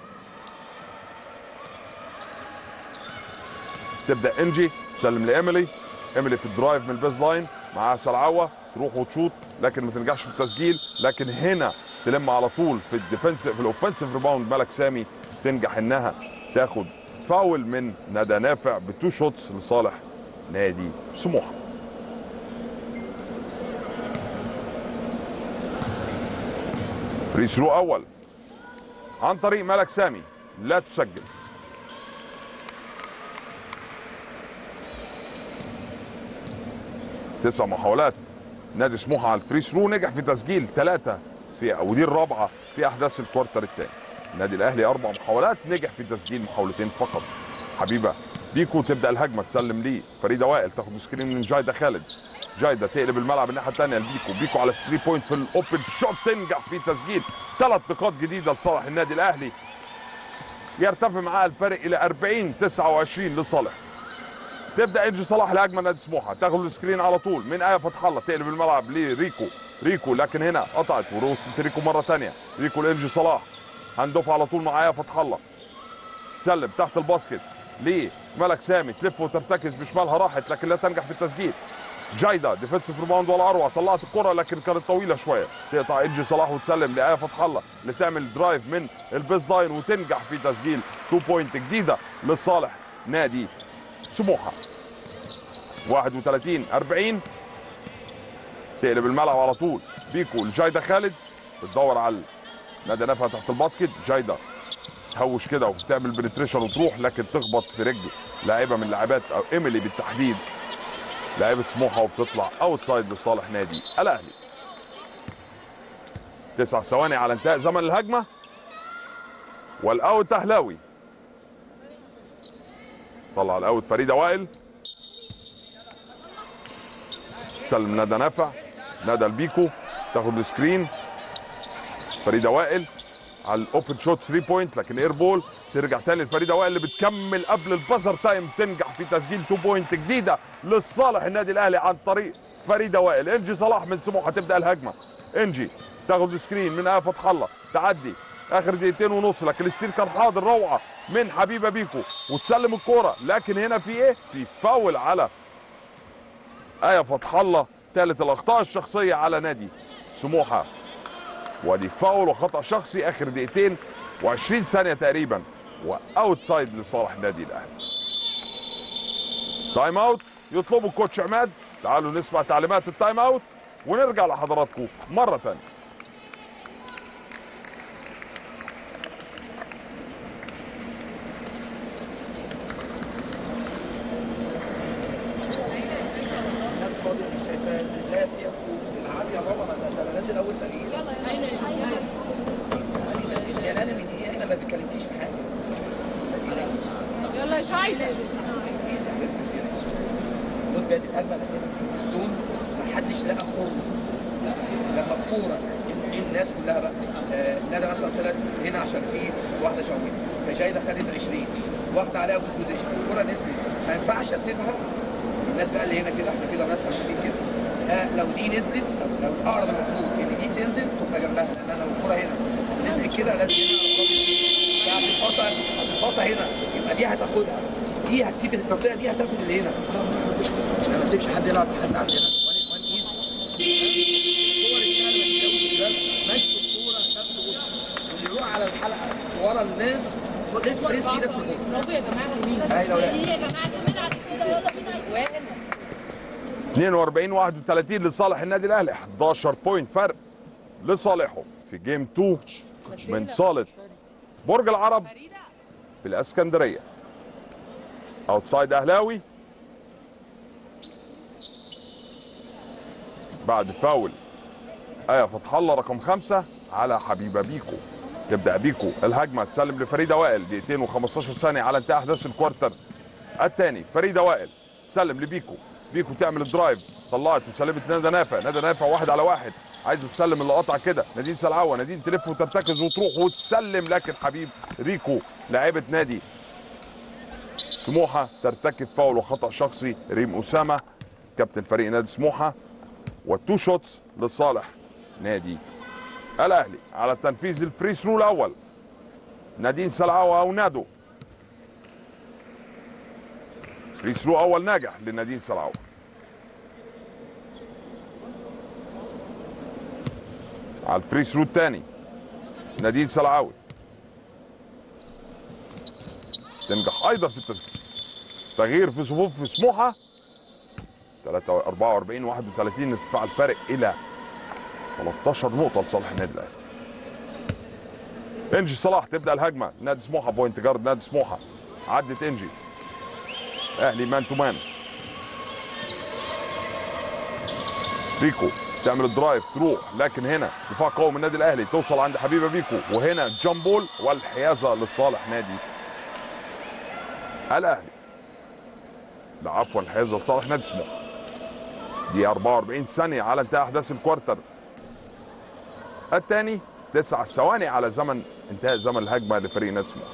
تبدا انجي تسلم لايميلي ايميلي في الدرايف من البيز لاين معاها سلعوه تروح وتشوط لكن ما تنجحش في التسجيل لكن هنا تلم على طول في الديفنس في الاوفنسيف ريباوند ملك سامي تنجح انها تاخد فاول من ندى نافع بتو شوتس لصالح نادي سموحه فري ثرو اول عن طريق ملك سامي لا تسجل تسع محاولات نادي سموحه على الفري ثرو نجح في تسجيل ثلاثه في ودي الرابعه في احداث الكوارتر الثاني النادي الاهلي اربع محاولات نجح في تسجيل محاولتين فقط حبيبه بيكو تبدا الهجمه تسلم ليه فريده وائل تاخد سكرين من جايده خالد جايده تقلب الملعب الناحيه الثانيه لبيكو بيكو على الثري بوينت في الاوبن شوت تنجح في تسجيل ثلاث نقاط جديده لصالح النادي الاهلي يرتفع معاه الفرق الى 40 29 لصالح تبدا انجي صلاح الهجمه نادي سموحه تاخد السكرين على طول من ايه فتح الله تقلب الملعب لريكو ريكو لكن هنا قطعت ووصلت ريكو مره ثانيه ريكو لانجي صلاح هندوف على طول مع ايه فتح الله سلم تحت الباسكت ليه ملك سامي تلف وترتكز بشمالها راحت لكن لا تنجح في التسجيل جايده ديفنسيف ريباوند ولا اروع طلعت الكره لكن كانت طويله شويه تقطع انجي صلاح وتسلم لايه فتح الله اللي تعمل درايف من البيز لاين وتنجح في تسجيل 2 بوينت جديده لصالح نادي سموحه 31 40 تقلب الملعب على طول بيكو لجايده خالد بتدور على نادي نفع تحت الباسكت جايده تهوش كده وبتعمل بنتريشن وتروح لكن تخبط في رجل لاعيبه من لاعبات او ايميلي بالتحديد لاعيبه سموحه وبتطلع اوت سايد لصالح نادي الاهلي تسع ثواني على انتهاء زمن الهجمه والاوت اهلاوي طلع الاوت فريده وائل سلم ندى نافع ندى البيكو تاخد السكرين فريده وائل على الاوبن شوت 3 بوينت لكن اير بول ترجع تاني لفريده وائل اللي بتكمل قبل البازر تايم تنجح في تسجيل 2 بوينت جديده لصالح النادي الاهلي عن طريق فريده وائل انجي صلاح من سموحه تبدا الهجمه انجي تاخد السكرين من ايه فتح الله تعدي اخر دقيقتين ونص لكن السير كان حاضر روعه من حبيبه بيكو وتسلم الكوره لكن هنا في ايه؟ في فاول على ايه فتح الله ثالث الاخطاء الشخصيه على نادي سموحه ودي فاول وخطا شخصي اخر دقيقتين و20 ثانيه تقريبا واوت سايد لصالح النادي الاهلي تايم اوت يطلبه الكوتش عماد تعالوا نسمع تعليمات التايم اوت ونرجع لحضراتكم مره ثانيه الناس فاضيه مش شايفاه لا فيها فوق العب يا بابا ده ده انا نازل اول تغيير انت يا انا من ايه احنا ما بنتكلمكيش في حاجه ما تقلقش يلا شايله ايه حبيبتي ما تقلقش دول بقت الهجمه اللي كانت في الزون ما حدش لقى خرم لما الكوره ال- الناس كلها بقى آه ندى مثلا طلعت هنا عشان في واحده شويه فجايده خدت 20 واخده عليها جود بوزيشن الكوره نزلت ما ينفعش اسيبها الناس بقى اللي هنا كده احنا كده مثلا في كده آه لو دي نزلت أو لو الاقرب المفروض ان دي تنزل تبقى جنبها لان انا لو الكوره هنا نزلت كده لازم هنا هتتبصى هتتبصى هنا يبقى دي هتاخدها دي هتسيب المنطقه دي هتاخد اللي هنا انا انا ما اسيبش حد يلعب حد عندنا وان وان ايزي الكور السهله ما تتجاوزش الناس خد اف ريست ايدك في الجول برافو يا جماعه يمين ايوه لا ايه يا جماعه كمان على كده يلا بينا وانا 42 31 لصالح النادي الاهلي 11 بوينت فرق لصالحه في جيم 2 من صاله برج العرب في الاسكندريه اوتسايد اهلاوي بعد فاول ايه فتح الله رقم خمسة على حبيبه بيكو يبدا بيكو الهجمه تسلم لفريده وائل دقيقتين و15 ثانيه على انتهاء احداث الكوارتر الثاني فريده وائل تسلم لبيكو بيكو تعمل الدرايف طلعت وسلمت ندى نافع ندى نافع واحد على واحد عايزه تسلم اللي قطع كده نادين سلعوه نادين تلف وترتكز وتروح وتسلم لكن حبيب ريكو لاعبه نادي سموحه ترتكب فاول وخطا شخصي ريم اسامه كابتن فريق نادي سموحه والتو شوتس لصالح نادي الاهلي على تنفيذ الفري ثرو الاول نادين سلعوه او نادو فري ثرو اول ناجح لنادين سلعوه على الفري ثرو الثاني نادين سلعاوي تنجح ايضا في التسجيل تغيير في صفوف سموحه 3 44 31 ارتفاع الفارق الى 13 نقطه لصالح النادي الاهلي انجي صلاح تبدا الهجمه نادي سموحه بوينت جارد نادي سموحه عدت انجي اهلي مان تو مان بيكو تعمل الدرايف تروح لكن هنا دفاع قوي من النادي الاهلي توصل عند حبيبه بيكو وهنا جامبول والحيازه لصالح نادي الاهلي لا عفوا الحيازه لصالح نادي سموحه دي 44 ثانيه على انتهاء احداث الكوارتر الثاني تسع ثواني على زمن انتهاء زمن الهجمه لفريق نادي سموحه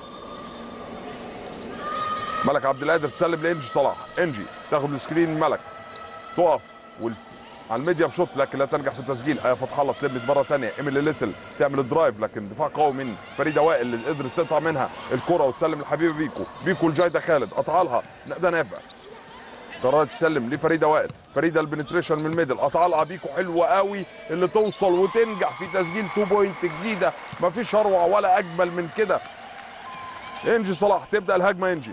ملك عبد القادر تسلم لانجي صلاح انجي تاخد السكرين ملك تقف وال... على الميديم شوت لكن لا تنجح في التسجيل ايه فتح الله تلمت مره ثانيه ايميلي ليتل تعمل الدرايف لكن دفاع قوي من فريده وائل اللي قدرت تقطع منها الكره وتسلم لحبيبي بيكو بيكو الجايده خالد قطع لها ندى نافع قررت تسلم لفريده وائل فريده البنتريشن من الميدل قطع لها بيكو حلوه قوي اللي توصل وتنجح في تسجيل 2 بوينت جديده مفيش اروع ولا اجمل من كده انجي صلاح تبدا الهجمه انجي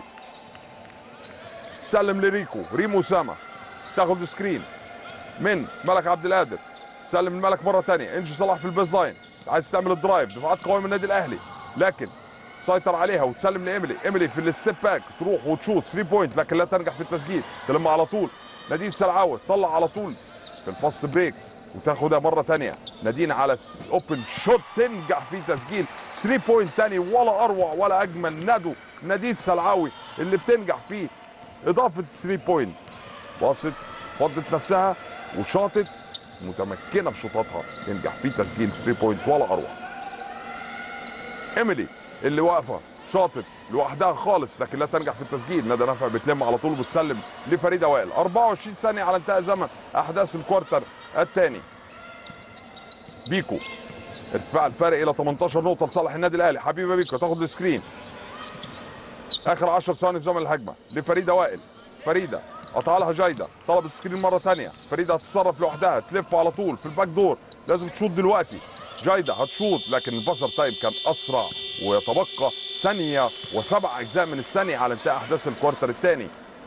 سلم لريكو ريمو ساما تاخد سكرين من ملك عبد القادر سلم الملك مره ثانيه انجي صلاح في البيز لاين عايز تعمل الدرايف دفاعات قويه من النادي الاهلي لكن سيطر عليها وتسلم لايميلي ايميلي في الستيب باك تروح وتشوت 3 بوينت لكن لا تنجح في التسجيل تلم على طول نادين سلعاوي تطلع على طول في الفاست بريك وتاخدها مره ثانيه نادين على اوبن شوت تنجح في تسجيل 3 بوينت ثاني ولا اروع ولا اجمل ندو نادين سلعاوي اللي بتنجح فيه اضافه 3 بوينت باصت فضت نفسها وشاطت متمكنه في شوطاتها تنجح في تسجيل 3 بوينت ولا اروع ايميلي اللي واقفه شاطت لوحدها خالص لكن لا تنجح في التسجيل ندى نافع بتلم على طول وبتسلم لفريده وائل 24 ثانيه على انتهاء زمن احداث الكوارتر الثاني بيكو ارتفاع الفارق الى 18 نقطه لصالح النادي الاهلي حبيبه بيكو تاخد السكرين اخر 10 ثواني في زمن الهجمه لفريده وائل فريده قطع لها جايده طلبت سكرين مره ثانيه فريده هتتصرف لوحدها تلف على طول في الباك دور لازم تشوط دلوقتي جايده هتشوط لكن البصر تايم كان اسرع ويتبقى ثانيه وسبع اجزاء من الثانيه على انتهاء احداث الكوارتر الثاني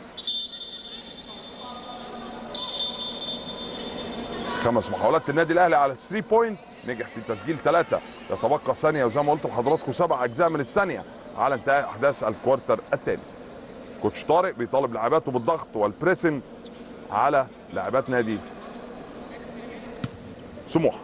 خمس محاولات النادي الاهلي على 3 بوينت نجح في تسجيل ثلاثه يتبقى ثانيه وزي ما قلت لحضراتكم سبع اجزاء من الثانيه على انتهاء احداث الكوارتر الثاني كوتش طارق بيطالب لاعباته بالضغط والبريسن على لاعبات نادي سموحه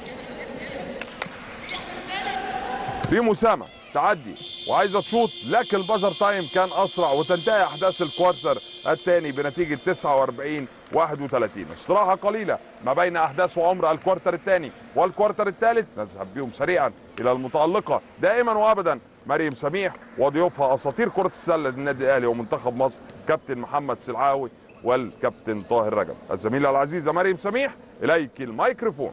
ريم اسامه تعدي وعايزه تشوط لكن البازر تايم كان اسرع وتنتهي احداث الكوارتر الثاني بنتيجه 49 31 استراحه قليله ما بين احداث وعمر الكوارتر الثاني والكوارتر الثالث نذهب بهم سريعا الى المتالقه دائما وابدا مريم سميح وضيوفها اساطير كره السله للنادي الاهلي ومنتخب مصر كابتن محمد سلعاوي والكابتن طاهر رجب الزميله العزيزه مريم سميح اليك الميكروفون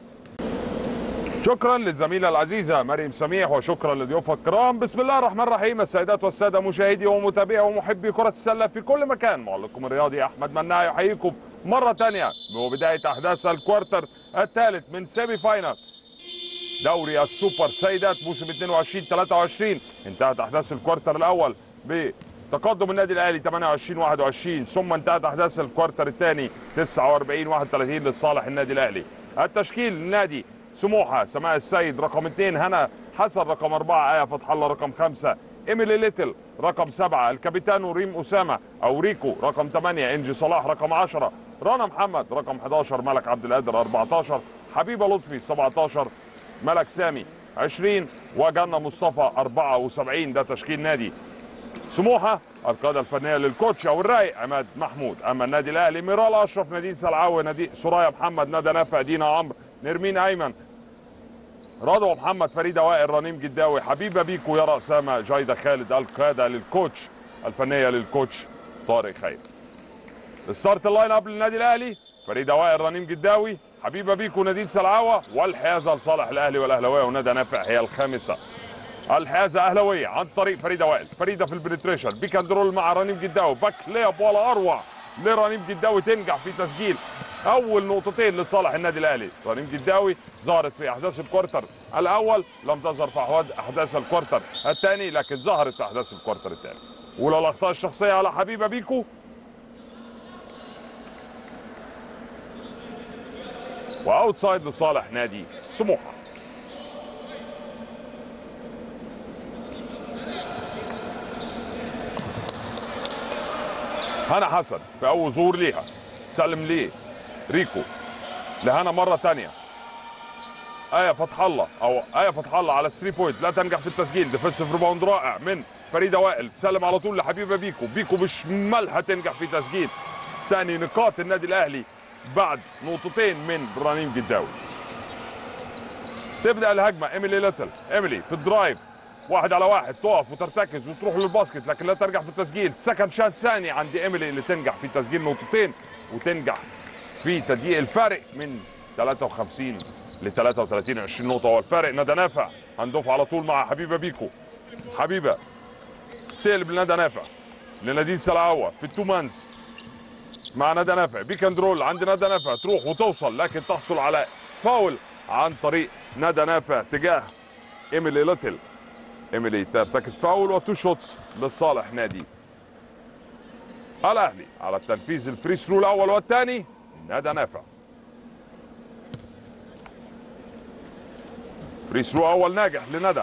شكرا للزميله العزيزه مريم سميح وشكرا لضيوفها الكرام بسم الله الرحمن الرحيم السيدات والساده مشاهدي ومتابعي ومحبي كره السله في كل مكان معلقكم الرياضي احمد مناع يحييكم مره ثانيه وبدايه احداث الكوارتر الثالث من سيمي فاينل دوري السوبر سيدات موسم 22 23 انتهت احداث الكوارتر الاول بتقدم النادي الاهلي 28 21 ثم انتهت احداث الكوارتر الثاني 49 31 لصالح النادي الاهلي التشكيل النادي سموحه سماء السيد رقم اثنين هنا حسن رقم أربعة آية فتح الله رقم خمسة إيميلي ليتل رقم سبعة الكابيتانو ريم أسامة أو ريكو رقم ثمانية إنجي صلاح رقم عشرة رنا محمد رقم 11 ملك عبد القادر 14 حبيبة لطفي 17 ملك سامي 20 وجنة مصطفى 74 ده تشكيل نادي سموحه القاده الفنيه للكوتش او الرايق عماد محمود اما النادي الاهلي ميرال اشرف نادين سلعاوي نادي سرايا محمد ندى نافع دينا عمرو نرمين ايمن رضوى محمد فريده وائل رنيم جداوي حبيبه بيكو يارا اسامه جايده خالد القاده للكوتش الفنيه للكوتش طارق خير الستارت اللاين اب للنادي الاهلي فريده وائل رنيم جداوي حبيبه بيكو نادين سلعاوه والحيازه لصالح الاهلي والاهلاويه وندى نافع هي الخامسه الحيازه اهلاويه عن طريق فريده وائل فريده في البنتريشن بيك اند رول مع رنيم جداوي باك لياب ولا اروع لرنيم جداوي تنجح في تسجيل اول نقطتين لصالح النادي الاهلي رنيم جداوي ظهرت في احداث الكوارتر الاول لم تظهر في أحواد- احداث الكوارتر الثاني لكن ظهرت في احداث الكوارتر الثاني اولى الاخطاء الشخصيه على حبيبه بيكو واوتسايد لصالح نادي سموحه هنا حسن في اول ظهور ليها سلم ليه ريكو لهنا مره تانية آية فتح الله أو آية فتح الله على 3 بوينت لا تنجح في التسجيل ديفنسيف ريباوند رائع من فريدة وائل سلم على طول لحبيبة بيكو بيكو مش مالها تنجح في تسجيل ثاني نقاط النادي الأهلي بعد نقطتين من رنيم جداوي تبدأ الهجمة إيميلي ليتل إيميلي في الدرايف واحد على واحد تقف وترتكز وتروح للباسكت لكن لا تنجح في التسجيل سكند شات ثاني عند إيميلي اللي تنجح في تسجيل نقطتين وتنجح في تضييق الفارق من 53 ل 33 20 نقطة هو الفارق ندى نافع هندوف على طول مع حبيبة بيكو حبيبة تقلب لندى نافع لنادين سلعوة في التو مانز مع ندى نافع بيك اند رول عند ندى نافع تروح وتوصل لكن تحصل على فاول عن طريق ندى نافع تجاه ايميلي ليتل ايميلي ترتكب فاول وتو شوتس لصالح نادي الاهلي على التنفيذ الفري ثرو الاول والثاني ندى نافع فري ثرو اول ناجح لندى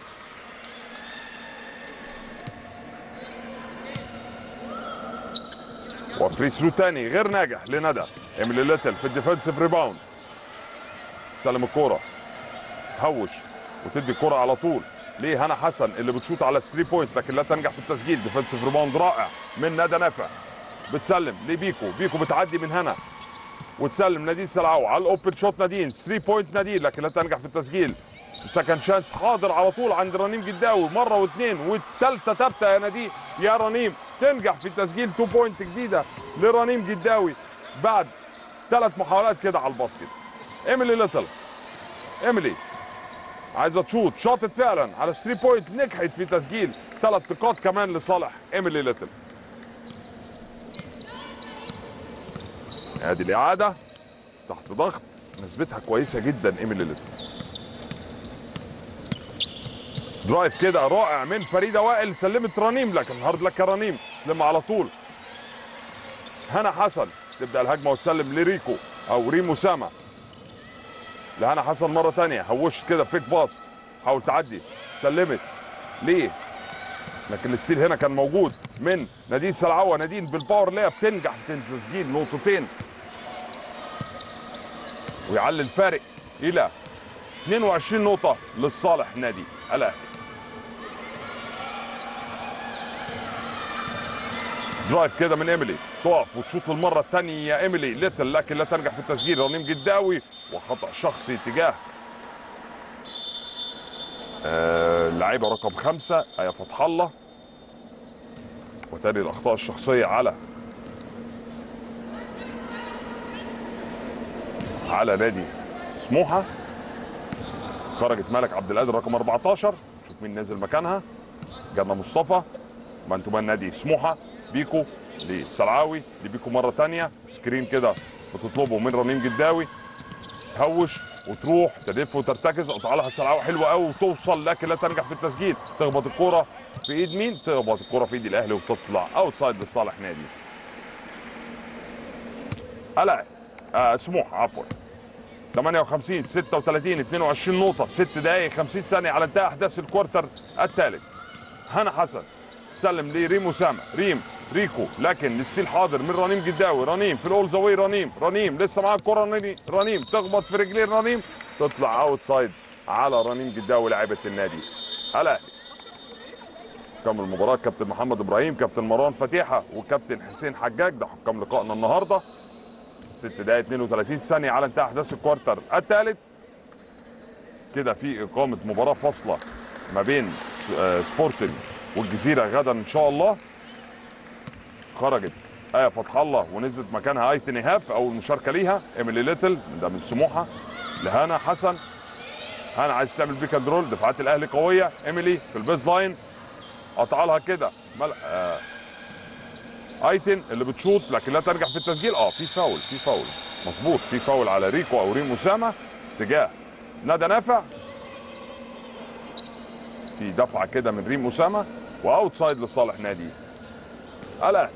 وفري ثرو ثاني غير ناجح لندى ايميلي ليتل في الديفنسيف ريباوند سلم الكوره هوش وتدي الكوره على طول ليه هنا حسن اللي بتشوط على 3 بوينت لكن لا تنجح في التسجيل ديفنسيف ريباوند رائع من ندى نافع بتسلم لبيكو بيكو بتعدي من هنا وتسلم نادين سلعو على الاوبن شوت نادين 3 بوينت نادين لكن لا تنجح في التسجيل سكند شانس حاضر على طول عند رنيم جداوي مره واثنين والثالثه ثابته يا نادين يا رنيم تنجح في تسجيل 2 بوينت جديده لرنيم جداوي بعد ثلاث محاولات كده على الباسكت ايميلي ليتل ايميلي عايزه تشوط شاطت فعلا على 3 بوينت نجحت في تسجيل ثلاث نقاط كمان لصالح ايميلي ليتل ادي الاعاده تحت ضغط نسبتها كويسه جدا ايميلي ليتل درايف كده رائع من فريده وائل سلمت رنيم لكن هارد لك يا رنيم لما على طول هنا حسن تبدا الهجمه وتسلم لريكو او ريمو ساما لهنا حسن مره تانية هوشت كده فيك باص حاول تعدي سلمت ليه لكن الستيل هنا كان موجود من نادين سلعوه نادين بالباور لاب تنجح في تسجيل نقطتين ويعلي الفارق الى 22 نقطه لصالح نادي الاهلي درايف كده من ايميلي تقف وتشوط للمره الثانيه يا ايميلي ليتل لكن لا تنجح في التسجيل رنيم جداوي وخطا شخصي تجاه آه، اللاعبه رقم خمسة آية فتح الله وتالي الأخطاء الشخصية على على نادي سموحة خرجت ملك عبد القادر رقم 14 شوف مين نازل مكانها جنة مصطفى مان تو مان نادي سموحة بيكو لسلعاوي لبيكو مرة تانية سكرين كده بتطلبه من رنيم جداوي هوش وتروح تلف وترتكز قطع لها سلعوه حلوه قوي وتوصل لكن لا تنجح في التسجيل تخبط الكره في ايد مين تخبط الكره في ايد الاهلي وتطلع اوت سايد لصالح نادي الاهلي آه سموح عفوا 58 36 22 نقطة 6 دقائق 50 ثانية على انتهاء أحداث الكوارتر الثالث هنا حسن سلم لريم أسامة ريم ريكو لكن الستيل حاضر من رنيم جداوي رنيم في الاول زاوية رنيم رنيم لسه معاه الكرة رنيم رنيم تخبط في رجلين رنيم تطلع اوت سايد على رنيم جداوي لاعبة النادي الاهلي حكام المباراة كابتن محمد ابراهيم كابتن مروان فتيحة وكابتن حسين حجاج ده حكام لقائنا النهارده 6 دقائق 32 ثانية على انتهاء أحداث الكوارتر الثالث كده في إقامة مباراة فاصلة ما بين آه، سبورتنج والجزيرة غدا إن شاء الله خرجت آية فتح الله ونزلت مكانها أيتن إيهاب في أول مشاركة ليها إيميلي ليتل ده من سموحة لهنا حسن هنا عايز تعمل بيك اند رول دفاعات الأهلي قوية إيميلي في البيز لاين قطع لها كده مل... آه ايتن اللي بتشوط لكن لا تنجح في التسجيل اه في فاول في فاول مظبوط في فاول على ريكو او ريم اسامه تجاه ندى نافع في دفعه كده من ريم اسامه واوت سايد لصالح نادي الاهلي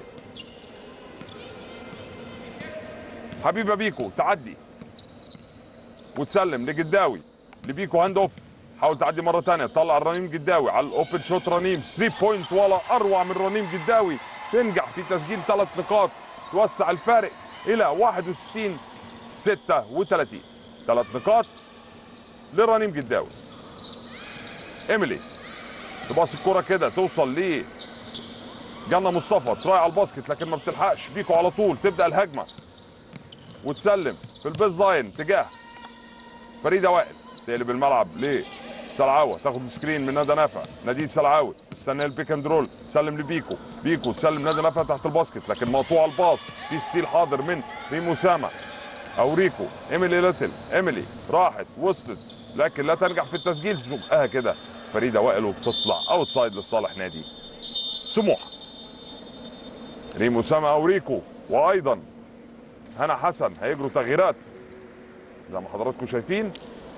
حبيبه بيكو تعدي وتسلم لجداوي لبيكو هاند اوف حاول تعدي مره ثانيه طلع رنيم جداوي على الاوبن شوت رنيم 3 بوينت ولا اروع من رنيم جداوي تنجح في تسجيل ثلاث نقاط توسع الفارق الى 61 36 ثلاث نقاط لرنيم جداوي ايميلي تباص الكرة كده توصل ل جنة مصطفى تراي على الباسكت لكن ما بتلحقش بيكو على طول تبدا الهجمه وتسلم في البيز لاين تجاه فريده وائل تقلب الملعب لسلعاوه تاخد سكرين من ندى نافع نادين سلعاوي استنى البيك اند رول سلم لبيكو بيكو تسلم ندى نافع تحت الباسكت لكن مقطوع الباص في ستيل حاضر من ريم اسامه او ريكو ايميلي ليتل ايميلي راحت وصلت لكن لا تنجح في التسجيل زقها كده فريده وائل وبتطلع اوت سايد لصالح نادي سموحه ريم اسامه او ريكو وايضا هنا حسن هيجروا تغييرات زي ما حضراتكم شايفين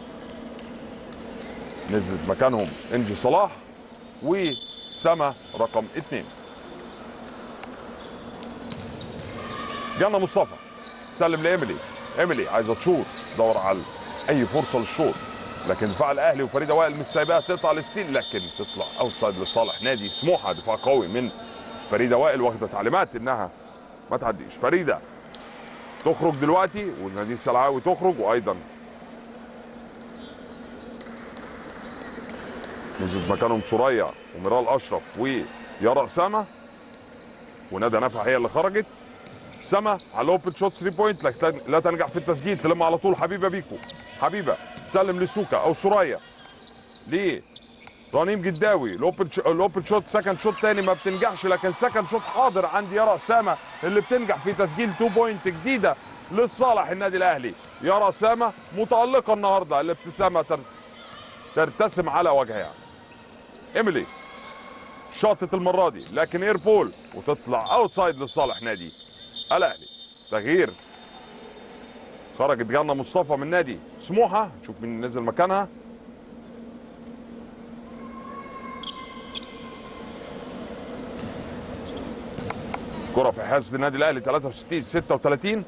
نزلت مكانهم انجي صلاح وسما رقم اثنين جنة مصطفى سلم لايميلي ايميلي عايزه تشوط دور على اي فرصه للشوط لكن دفاع الاهلي وفريده وائل مش سايباها تقطع الستيل لكن تطلع اوتسايد لصالح نادي سموحه دفاع قوي من فريده وائل واخده تعليمات انها ما تعديش فريده تخرج دلوقتي ونادين سلعاوي تخرج وايضا نزلت مكانهم سوريا وميرال اشرف ويارا اسامه وندى نافع هي اللي خرجت سما على الاوبن شوت 3 بوينت لكن لا تنجح في التسجيل تلم على طول حبيبه بيكو حبيبه سلم لسوكا او سوريا ليه رنيم جداوي الاوبن ش- الاوبن شوت سكند شوت تاني ما بتنجحش لكن سكند شوت حاضر عند يارا اسامه اللي بتنجح في تسجيل 2 بوينت جديده لصالح النادي الاهلي يارا اسامه متالقه النهارده الابتسامه تر... ترتسم على وجهها ايميلي شاطت المره دي لكن ايربول وتطلع اوتسايد لصالح نادي الاهلي تغيير خرجت جنة مصطفى من نادي سموحه نشوف مين نزل مكانها كرة في حراسة النادي الأهلي 63 36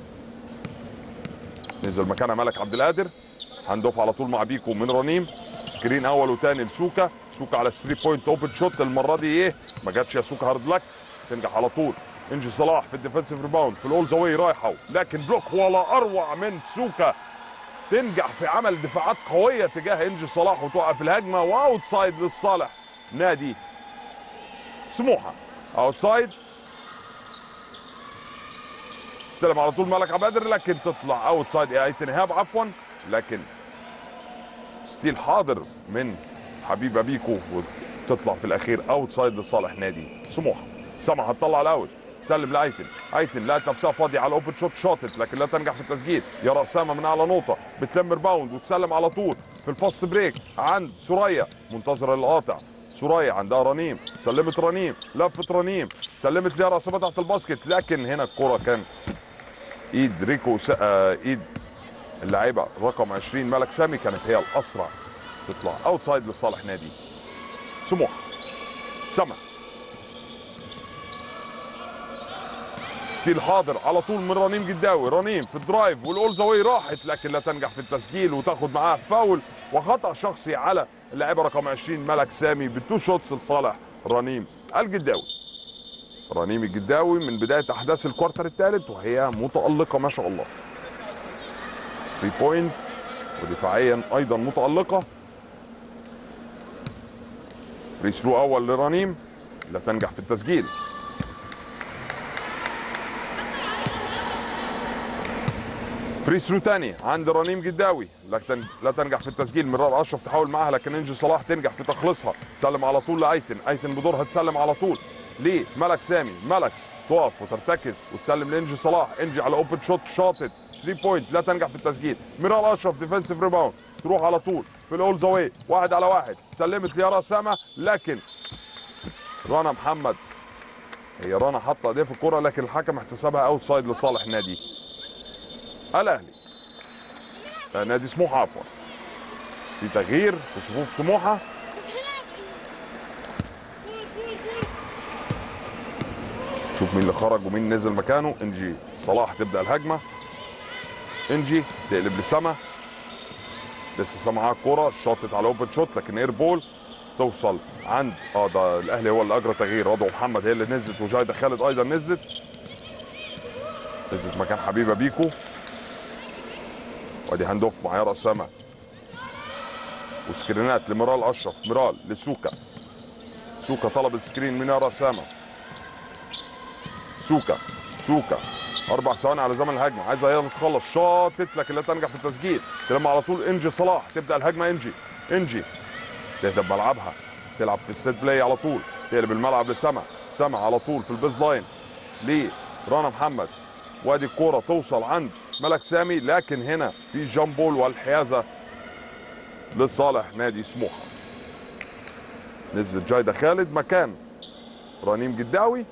نزل مكانها ملك عبد القادر هندوف على طول مع بيكو من رنيم سكرين أول وتاني لسوكا سوكا على 3 بوينت اوبن شوت المرة دي إيه ما جاتش يا سوكا هارد لك تنجح على طول انجي صلاح في الديفنسيف ريباوند في الاول زاوية رايحة لكن بلوك ولا أروع من سوكا تنجح في عمل دفاعات قوية تجاه انجي صلاح وتوقف الهجمة واوت سايد للصالح نادي سموحة اوت سايد استلم على طول ملك عبادر لكن تطلع اوت سايد ايتن ايهاب عفوا لكن ستيل حاضر من حبيبه بيكو وتطلع في الاخير اوت سايد لصالح نادي سموحه سمع هتطلع الاوت سلم لايتن ايتن لقت نفسها فاضيه على اوبن شوت شاطت لكن لا تنجح في التسجيل يرى اسامه من اعلى نقطه بتلم ريباوند وتسلم على طول في الفاست بريك عند سوريا منتظره للقاطع سوريا عندها رنيم سلمت رنيم لفت رنيم سلمت ليارا اسامه تحت الباسكت لكن هنا الكره كان ايد ريكو س... آه ايد اللاعبه رقم 20 ملك سامي كانت هي الاسرع تطلع اوتسايد لصالح نادي سموحه سما ستيل حاضر على طول من رنيم جداوي رنيم في الدرايف والاول واي راحت لكن لا تنجح في التسجيل وتاخد معاها فاول وخطا شخصي على اللاعبه رقم 20 ملك سامي بالتو شوتس لصالح رنيم الجداوي رنيم الجداوي من بدايه احداث الكوارتر الثالث وهي متالقه ما شاء الله 3 بوينت ودفاعيا ايضا متالقه فري ثرو اول لرنيم لا تنجح في التسجيل فري ثرو تاني عند رنيم جداوي لكن لا تنجح في التسجيل مرار اشرف تحاول معاها لكن انجي صلاح تنجح في تخليصها تسلم على طول لايتن ايتن بدورها تسلم على طول ليه ملك سامي ملك تقف وترتكز وتسلم لانجي صلاح انجي على اوبن شوت شاطت 3 بوينت لا تنجح في التسجيل ميرال اشرف ديفensive ريباوند تروح على طول في الاول زاوي واحد على واحد سلمت ليارا سما لكن رنا محمد هي رنا حاطه ايديها في الكره لكن الحكم احتسبها اوت سايد لصالح نادي الاهلي آه، نادي سموحه عفوا في تغيير في صفوف سموحه شوف مين اللي خرج ومين نزل مكانه انجي صلاح تبدا الهجمه انجي تقلب لسما لسه سما معاها الكوره شاطت على اوبن شوت لكن اير بول توصل عند اه ده الاهلي هو اللي اجرى تغيير رضوى محمد هي اللي نزلت وجايده خالد ايضا نزلت نزلت مكان حبيبه بيكو وادي هاند اوف مع يارا اسامه وسكرينات لميرال اشرف ميرال لسوكا سوكا طلب السكرين من يارا اسامه سوكا سوكا اربع ثواني على زمن الهجمه عايزه هي تخلص شاطت لكن لا تنجح في التسجيل تلم على طول انجي صلاح تبدا الهجمه انجي انجي تهدى بملعبها تلعب في السيت بلاي على طول تقلب الملعب لسما سما على طول في البيز لاين ليه رنا محمد وادي الكوره توصل عند ملك سامي لكن هنا في جامبول والحيازه لصالح نادي سموحه نزلت جايده خالد مكان رنيم جداوي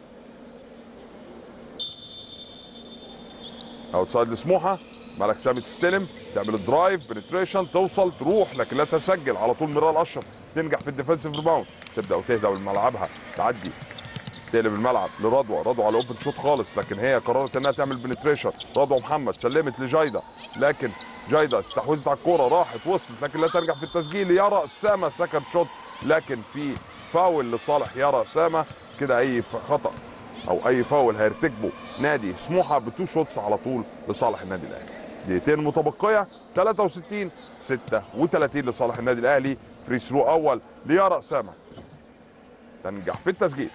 اوتسايد لسموحه ملك سامي تستلم تعمل الدرايف بنتريشن توصل تروح لكن لا تسجل على طول ميرال اشرف تنجح في الديفensive ريباوند تبدا وتهدى من ملعبها تعدي تقلب الملعب لرضوى رضوى على اوبن شوت خالص لكن هي قررت انها تعمل بنتريشن رضوى محمد سلمت لجايده لكن جايده استحوذت على الكوره راحت وصلت لكن لا تنجح في التسجيل يارا اسامه سكند شوت لكن في فاول لصالح يارا اسامه كده اي ف- خطا او اي فاول هيرتكبه نادي سموحه بتو شوتس على طول لصالح النادي الاهلي دقيقتين متبقيه 63 36 لصالح النادي الاهلي فري ثرو اول ليارا اسامه تنجح في التسجيل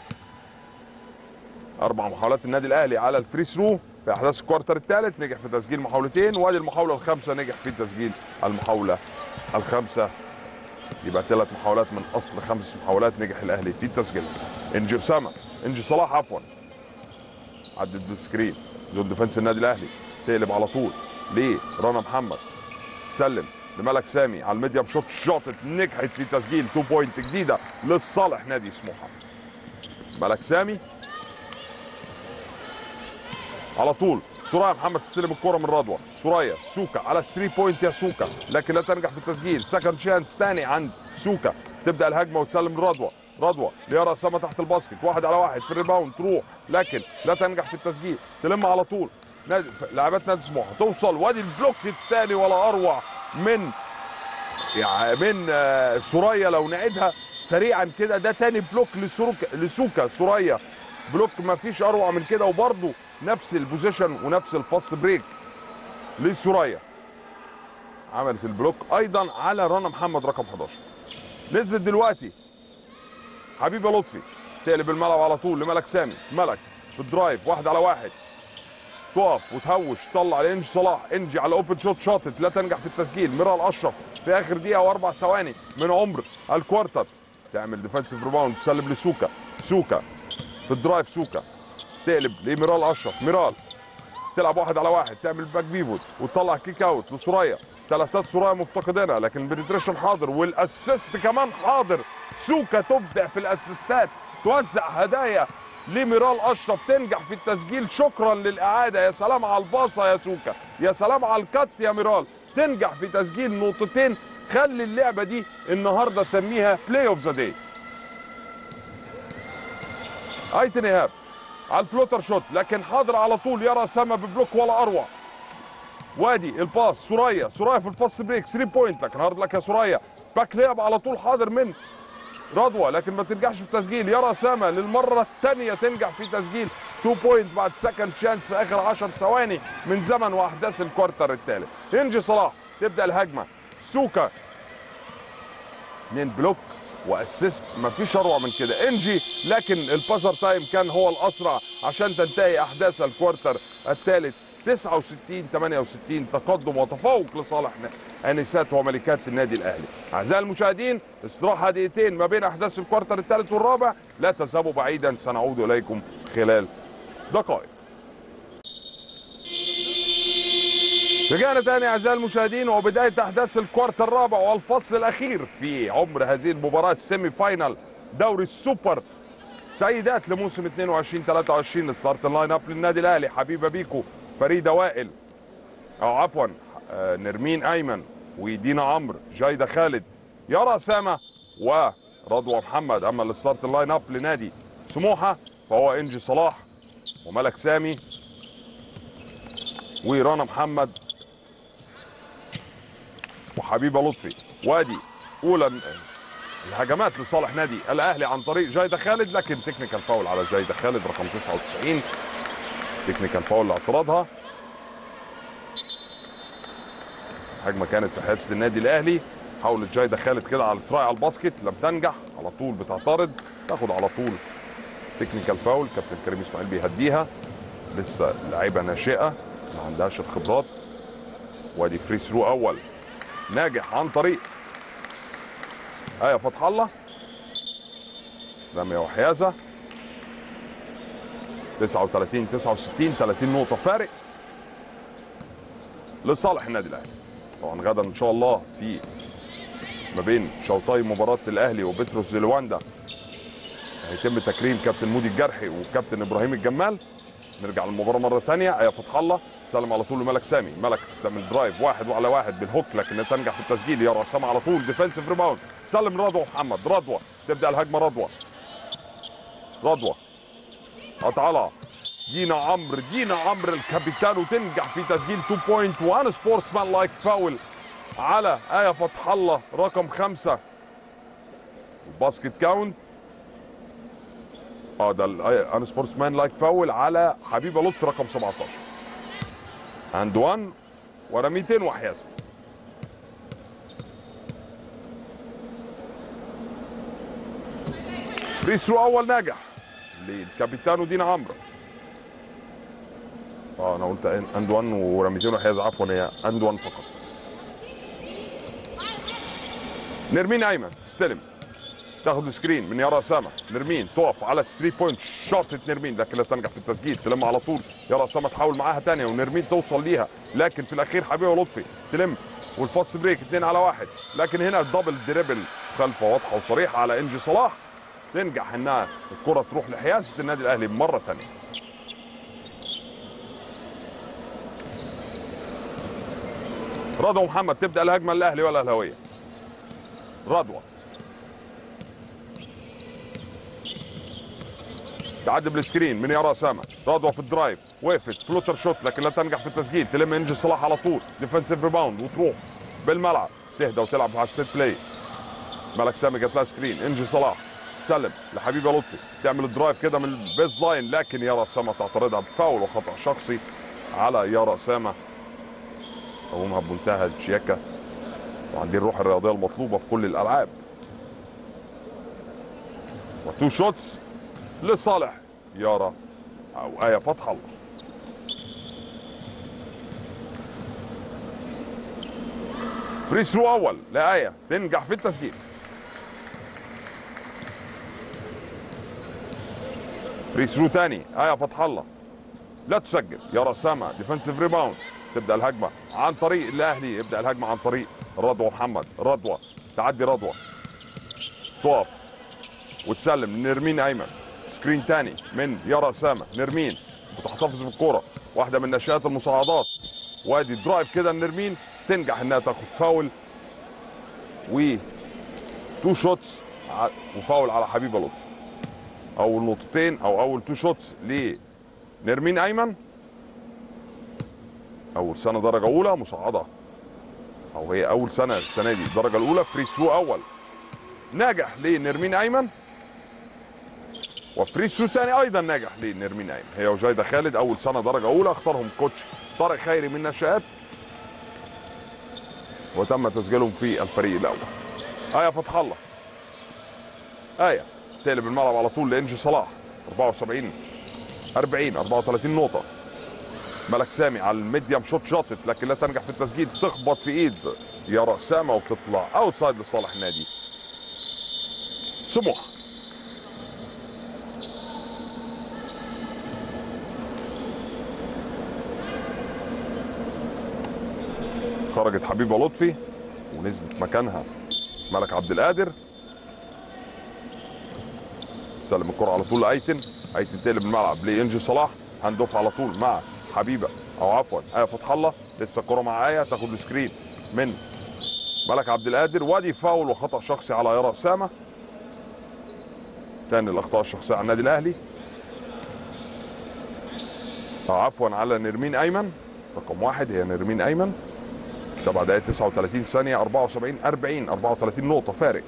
اربع محاولات النادي الاهلي على الفري ثرو في احداث الكوارتر الثالث نجح في تسجيل محاولتين وادي المحاوله الخامسه نجح في تسجيل المحاوله الخامسه يبقى ثلاث محاولات من اصل خمس محاولات نجح الاهلي في تسجيلها انجي اسامه انجي صلاح عفوا عدت بالسكرين زون ديفنس النادي الاهلي تقلب على طول ليه رنا محمد سلم لملك سامي على الميديم شوت شوتت نجحت في تسجيل 2 بوينت جديده لصالح نادي سموحه ملك سامي على طول سوريا محمد تستلم الكرة من رضوى سوريا سوكا على 3 بوينت يا سوكا لكن لا تنجح في التسجيل سكند شانس ثاني عند سوكا تبدا الهجمه وتسلم لرضوى رضوى ليارا اسامه تحت الباسكت واحد على واحد في الريباوند تروح لكن لا تنجح في التسجيل تلم على طول نادي لاعبات نادي سموحه توصل وادي البلوك الثاني ولا اروع من يعني من آه، سوريا لو نعيدها سريعا كده ده تاني بلوك لسوكا لسوكا سوريا بلوك ما فيش اروع من كده وبرده نفس البوزيشن ونفس الفاست بريك لسوريا عملت البلوك ايضا على رنا محمد رقم 11 نزل دلوقتي حبيبه لطفي تقلب الملعب على طول لملك سامي ملك في الدرايف واحد على واحد تقف وتهوش تطلع لانجي صلاح انجي على اوبن شوت شاطت لا تنجح في التسجيل ميرال اشرف في اخر دقيقه واربع ثواني من عمر الكوارتر تعمل ديفensive ريباوند تسلم لسوكا سوكا في الدرايف سوكا تقلب لميرال اشرف ميرال تلعب واحد على واحد تعمل باك بيفوت وتطلع كيك اوت لسوريا ثلاثات سوريا مفتقدينها لكن البنتريشن حاضر والاسيست كمان حاضر سوكا تبدع في الاسيستات توزع هدايا لميرال اشرف تنجح في التسجيل شكرا للاعاده يا سلام على الباصه يا سوكا يا سلام على الكت يا ميرال تنجح في تسجيل نقطتين خلي اللعبه دي النهارده سميها بلاي اوف ذا داي ايتن ايهاب على الفلوتر شوت لكن حاضر على طول يرى سما ببلوك ولا اروع وادي الباس سوريا سوريا في الفاست بريك 3 بوينت لكن هارد لك يا سوريا باك لعب على طول حاضر من رضوى لكن ما تنجحش في التسجيل يرى سما للمره الثانيه تنجح في تسجيل 2 بوينت بعد سكند شانس في اخر 10 ثواني من زمن واحداث الكوارتر الثالث انجي صلاح تبدا الهجمه سوكا اثنين بلوك واسيست مفيش اروع من كده انجي لكن البازر تايم كان هو الاسرع عشان تنتهي احداث الكوارتر الثالث 69 68 تقدم وتفوق لصالح انسات وملكات النادي الاهلي. اعزائي المشاهدين استراحه دقيقتين ما بين احداث الكوارتر الثالث والرابع لا تذهبوا بعيدا سنعود اليكم خلال دقائق. رجعنا تاني اعزائي المشاهدين وبدايه احداث الكوارتر الرابع والفصل الاخير في عمر هذه المباراه السيمي فاينال دوري السوبر سيدات لموسم 22 23 الستارت لاين اب للنادي الاهلي حبيبه بيكو فريده وائل او عفوا آه، نرمين ايمن ودينا عمرو جايده خالد يارا سامه ورضوى محمد اما الستارت لاين اب لنادي سموحه فهو انجي صلاح وملك سامي ورنا محمد وحبيبه لطفي وادي اولى الهجمات لصالح نادي الاهلي عن طريق جايده خالد لكن تكنيكال فاول على جايده خالد رقم 99 تكنيكال فاول لاعتراضها هجمه كانت في حراسه النادي الاهلي حاولت جايده خالد كده على التراي على الباسكت لم تنجح على طول بتعترض تاخد على طول تكنيكال فاول كابتن كريم اسماعيل بيهديها لسه لعيبه ناشئه ما عندهاش الخبرات وادي فري ثرو اول ناجح عن طريق ايه فتح الله رميه وحيازه 39 69 30 نقطه فارق لصالح النادي الاهلي طبعا غدا ان شاء الله في ما بين شوطي مباراه الاهلي وبتروس زلواندا هيتم تكريم كابتن مودي الجرحي وكابتن ابراهيم الجمال نرجع للمباراه مره ثانيه ايه فتح الله سلم على طول لملك سامي ملك تعمل درايف واحد وعلى واحد بالهوك لكن تنجح في التسجيل يرى سامي على طول ديفensive ريباوند سلم رضوى محمد رضوى تبدا الهجمه رضوى رضوى قطعلها دينا عمرو دينا عمرو الكابيتانو تنجح في تسجيل 2 بوينت وان سبورتس مان لايك فاول على آية فتح الله رقم خمسة الباسكت كاونت اه ده ان سبورتس مان لايك فاول على حبيبه لطفي رقم 17 اند 1 ورميتين وحيازه فري ثرو اول ناجح للكابيتانو دينا عمرو اه انا قلت اند 1 ورميتين وحيازه عفوا هي اند 1 فقط نرمين ايمن استلم تاخد سكرين من يارا اسامه نرمين تقف على 3 بوينت شوت نرمين لكن لا تنجح في التسجيل تلم على طول يارا اسامه تحاول معاها ثانيه ونرمين توصل ليها لكن في الاخير حبيبه لطفي تلم والفاست بريك 2 على واحد لكن هنا الدبل دريبل خلفه واضحه وصريحه على انجي صلاح تنجح انها الكره تروح لحيازه النادي الاهلي مره ثانيه رضوى محمد تبدا الهجمه الاهلي ولا الاهلاويه رضوى تعدي بالسكرين من يارا اسامه رضوى في الدرايف وقفت فلوتر شوت لكن لا تنجح في التسجيل تلم انجي صلاح على طول ديفنسيف ريباوند وتروح بالملعب تهدى وتلعب على الست بلاي ملك سامي جات لها سكرين انجي صلاح سلم لحبيبه لطفي تعمل الدرايف كده من البيز لاين لكن يارا اسامه تعترضها بفاول وخطا شخصي على يارا اسامه قومها بمنتهى الشياكه وعندي الروح الرياضيه المطلوبه في كل الالعاب وتو شوتس لصالح يارا او ايه فتح الله فري ثرو اول لايه تنجح في التسجيل فري ثرو ثاني ايه فتح الله لا تسجل يارا سامة ديفنسيف ريباوند تبدا الهجمه عن طريق الاهلي يبدا الهجمه عن طريق رضوى محمد رضوى تعدي رضوى تقف وتسلم لنرمين ايمن سكرين تاني من يارا اسامه نرمين وتحتفظ بالكوره واحده من ناشئات المصاعدات وادي درايف كده لنرمين تنجح انها تاخد فاول و تو شوتس ع- وفاول على حبيبه لطفي اول نقطتين او اول تو شوتس لنرمين ايمن اول سنه درجه اولى مصعده او هي اول سنه السنه دي الدرجه الاولى فري ثرو اول ناجح لنرمين ايمن وفري ثرو ثاني ايضا ناجح لنرمين ايمن هي وجايده خالد اول سنه درجه اولى اختارهم كوتش طارق خيري من النشآت وتم تسجيلهم في الفريق الاول ايه فتح الله ايه تقلب الملعب على طول لانجي صلاح 74 40 34 نقطه ملك سامي على الميديم شوت شاطت لكن لا تنجح في التسجيل تخبط في ايد يارا اسامه وتطلع اوتسايد لصالح النادي سموحه خرجت حبيبه لطفي ونزلت مكانها ملك عبد القادر سلم الكرة على طول لايتن ايتن تقلب الملعب لانجي صلاح هاند اوف على طول مع حبيبه او عفوا ايه فتح الله لسه الكرة مع ايه تاخد السكرين من ملك عبد القادر وادي فاول وخطا شخصي على يارا اسامه تاني الاخطاء الشخصيه على النادي الاهلي أو عفوا على نرمين ايمن رقم واحد هي نرمين ايمن 7 دقائق 39 ثانية 74 40 34 نقطة فارق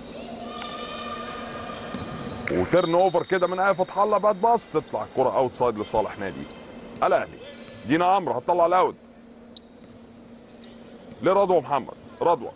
وترن اوفر كده من ايه فتح الله باد باص تطلع الكرة اوت سايد لصالح نادي الاهلي دينا عمرو هتطلع الاوت لرضوى محمد رضوى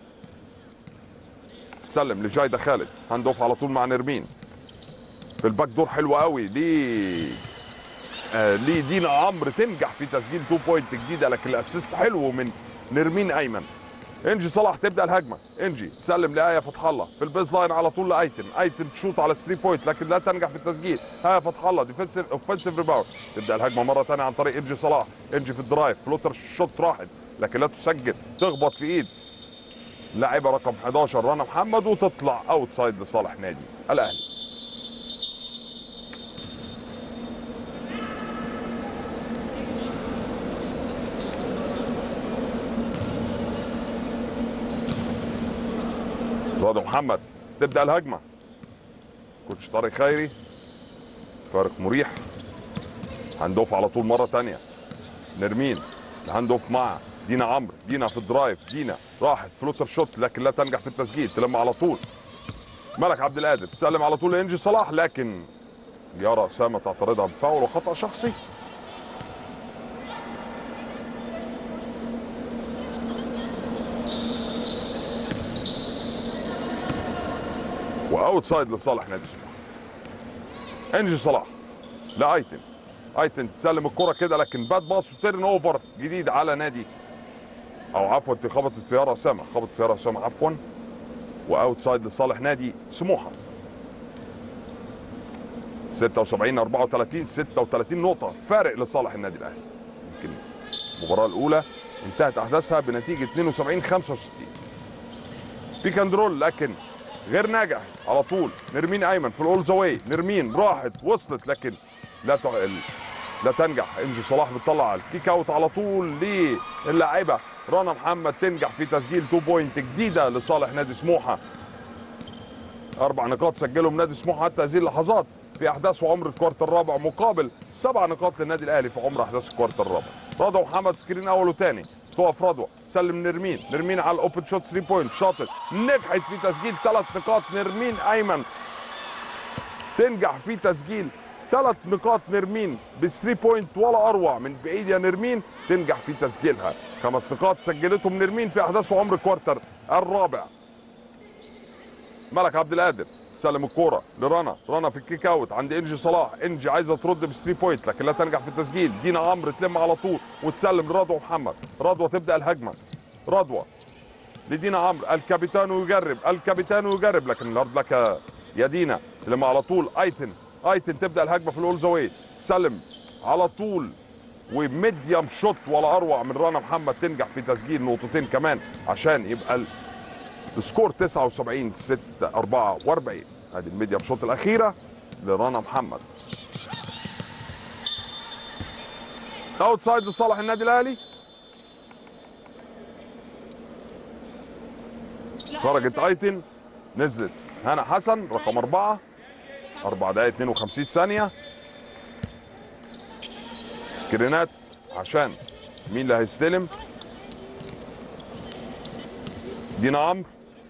سلم لجايدة خالد هاند اوف على طول مع نرمين في الباك دور حلو قوي ليه آه ليه دينا عمرو تنجح في تسجيل 2 بوينت جديده لكن الاسيست حلو من نرمين ايمن انجي صلاح تبدا الهجمه انجي تسلم لايه فتح الله في البيز لاين على طول لايتن ايتن تشوط على 3 بوينت لكن لا تنجح في التسجيل ايه فتح الله ديفنسيف اوفنسيف ريباوند تبدا الهجمه مره ثانيه عن طريق انجي صلاح انجي في الدرايف فلوتر شوت راحت لكن لا تسجل تخبط في ايد لاعبه رقم 11 رنا محمد وتطلع اوت سايد لصالح نادي الاهلي رضا محمد تبدا الهجمه كوتش طارق خيري فارق مريح هاند اوف على طول مره تانية نرمين هاند اوف مع دينا عمرو دينا في الدرايف دينا راحت فلوتر شوت لكن لا تنجح في التسجيل تلم على طول ملك عبد القادر تسلم على طول لانجي صلاح لكن يارا اسامه تعترضها بفاول وخطا شخصي واوت سايد لصالح نادي سموحه انجي صلاح لايتن ايتن تسلم الكره كده لكن باد باص وتيرن اوفر جديد على نادي او عفوا دي خبطت في يارا اسامه خبطت في يارا اسامه عفوا واوت سايد لصالح نادي سموحه 76 34 36 نقطه فارق لصالح النادي الاهلي يمكن المباراه الاولى انتهت احداثها بنتيجه 72 65 بيك اند رول لكن غير ناجح على طول نرمين ايمن في الاول زواي نرمين راحت وصلت لكن لا تع... لا تنجح انجي صلاح بتطلع الكيك اوت على طول للاعيبه رنا محمد تنجح في تسجيل 2 بوينت جديده لصالح نادي سموحه اربع نقاط سجلهم نادي سموحه حتى هذه اللحظات في احداث وعمر الكوارت الرابع مقابل سبع نقاط للنادي الاهلي في عمر احداث الكوارت الرابع رضوى محمد سكرين اول وثاني تقف رضوى سلم نرمين نرمين على الاوبن شوت 3 بوينت شاطت نجحت في تسجيل ثلاث نقاط نرمين ايمن تنجح في تسجيل ثلاث نقاط نرمين ب 3 بوينت ولا اروع من بعيد يا نرمين تنجح في تسجيلها خمس نقاط سجلتهم نرمين في احداث وعمر الكوارتر الرابع ملك عبد القادر سلم الكوره لرنا رنا في الكيك اوت عند انجي صلاح انجي عايزه ترد ب 3 بوينت لكن لا تنجح في التسجيل دينا عمرو تلم على طول وتسلم لرضوى محمد رضوى تبدا الهجمه رضوى لدينا عمرو الكابيتان يجرب الكابيتان يجرب لكن الارض لك يا دينا تلم على طول ايتن ايتن تبدا الهجمه في الاول زاويه سلم على طول وميديم شوت ولا اروع من رنا محمد تنجح في تسجيل نقطتين كمان عشان يبقى ال- السكور 79 6 44 ادي الميديم شوت الاخيره لرنا محمد اوت سايد لصالح النادي الاهلي خرجت ايتن نزلت هنا حسن رقم أربعة أربع دقايق 52 ثانية سكرينات عشان مين اللي هيستلم دينا عمرو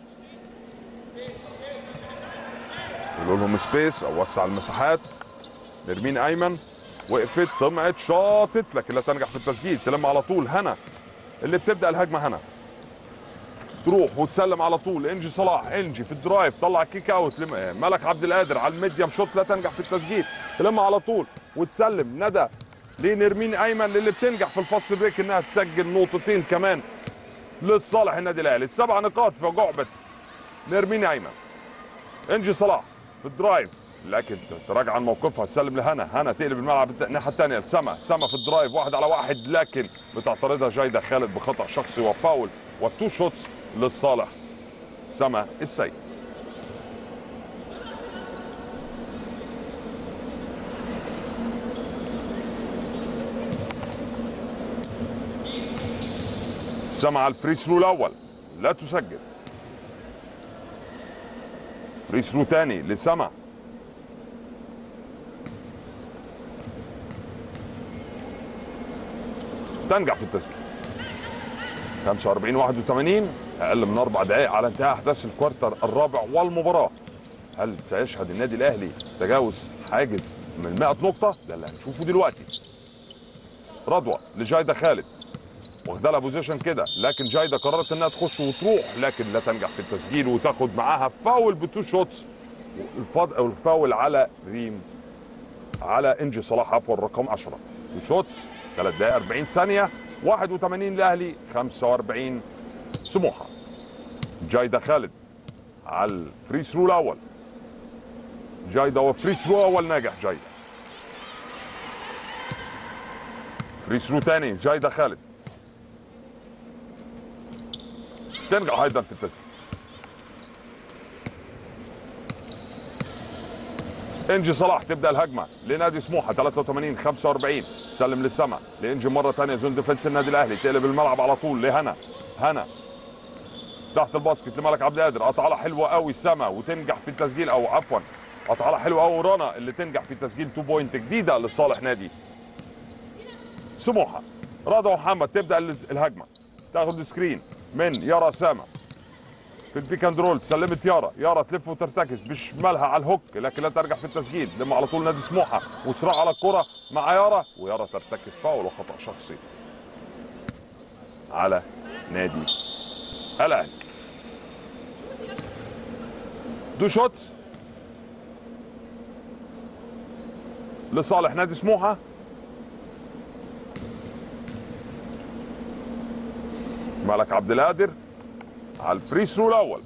يقول لهم سبيس او وسع المساحات نرمين ايمن وقفت طمعت شاطت لكن لا تنجح في التسجيل تلم على طول هنا اللي بتبدا الهجمه هنا تروح وتسلم على طول انجي صلاح انجي في الدرايف طلع كيك اوت لم- ملك عبد القادر على الميديم شوت لا تنجح في التسجيل تلم على طول وتسلم ندى لنرمين ايمن اللي بتنجح في الفاست بريك انها تسجل نقطتين كمان لصالح النادي الاهلي السبع نقاط في جعبه نرمين ايمن انجي صلاح في الدرايف لكن تراجع عن موقفها تسلم لهنا هنا تقلب الملعب الت- الناحيه الثانيه لسما سما في الدرايف واحد على واحد لكن بتعترضها جايده خالد بخطا شخصي وفاول والتو شوتس للصالح سما السيد سما على الفري ثرو الاول لا تسجل فري ثرو تاني لسما تنجح في التسجيل 45 81 اقل من اربع دقائق على انتهاء احداث الكوارتر الرابع والمباراه هل سيشهد النادي الاهلي تجاوز حاجز من 100 نقطه ده اللي هنشوفه دلوقتي رضوى لجايده خالد واخده لها بوزيشن كده لكن جايده قررت انها تخش وتروح لكن لا تنجح في التسجيل وتاخد معاها فاول بتو شوتس الفض... أو الفاول على ريم على انجي صلاح عفوا رقم 10 تو شوتس 3 دقائق 40 ثانيه 81 الاهلي 45 سموحه جايده خالد على الفري ثرو الاول جايده وفري ثرو اول ناجح جايده فري ثرو تاني جايده خالد تنجح ايضا في التسجيل انجي صلاح تبدا الهجمه لنادي سموحه 83 45 سلم للسما لانجي مره ثانيه زون ديفنس النادي الاهلي تقلب الملعب على طول لهنا هنا تحت الباسكت لملك عبد القادر قطعه حلوه قوي سما وتنجح في التسجيل او عفوا قطعه حلوه قوي رنا اللي تنجح في تسجيل 2 بوينت جديده لصالح نادي سموحه رضا محمد تبدا الهجمه تاخد سكرين من يارا سامه في البيك اند رول سلمت يارا يارا تلف وترتكز بشمالها على الهوك لكن لا ترجع في التسجيل لما على طول نادي سموحه وصراع على الكره مع يارا ويارا ترتكب فاول وخطا شخصي على نادي الاهلي دو شوتس لصالح نادي سموحه ملك عبد القادر على الفري ثرو الاول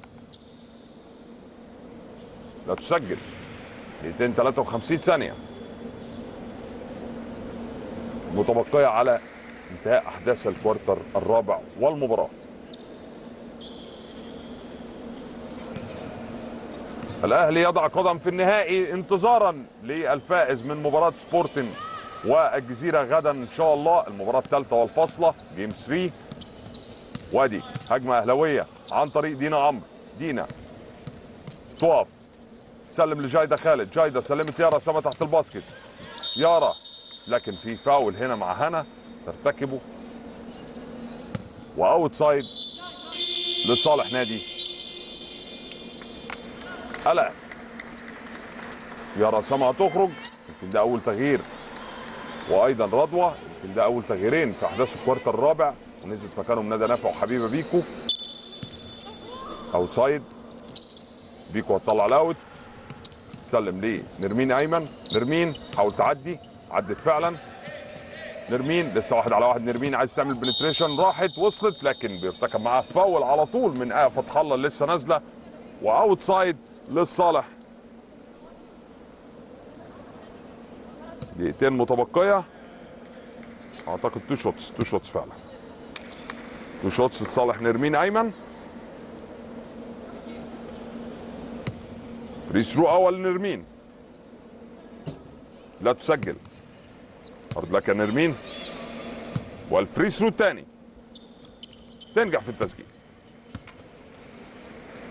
لا تسجل 253 ثانيه متبقيه على انتهاء احداث الكوارتر الرابع والمباراه الاهلي يضع قدم في النهائي انتظارا للفائز من مباراه سبورتن والجزيره غدا ان شاء الله المباراه الثالثه والفاصله جيم 3 وادي هجمه اهلاويه عن طريق دينا عمرو دينا تقف سلم لجايده خالد جايده سلمت يارا سما تحت الباسكت يارا لكن في فاول هنا مع هنا ترتكبه واوت سايد لصالح نادي الاهلي يارا سما هتخرج يمكن ده اول تغيير وايضا رضوى يمكن ده اول تغييرين في احداث الكوارتر الرابع ونزلت مكانهم ندى نافع وحبيبه بيكو اوت سايد بيكو هتطلع الاوت سلم ليه نرمين ايمن نرمين حاول تعدي عدت فعلا نرمين لسه واحد على واحد نرمين عايز تعمل بنتريشن راحت وصلت لكن بيرتكب معاها فاول على طول من آية فتح الله اللي لسه نازله واوت سايد للصالح دقيقتين متبقيه اعتقد تو شوتس تو شوتس فعلا تو شوتس لصالح نرمين ايمن فري ثرو اول نرمين لا تسجل ارد لك يا نرمين والفري ثرو الثاني تنجح في التسجيل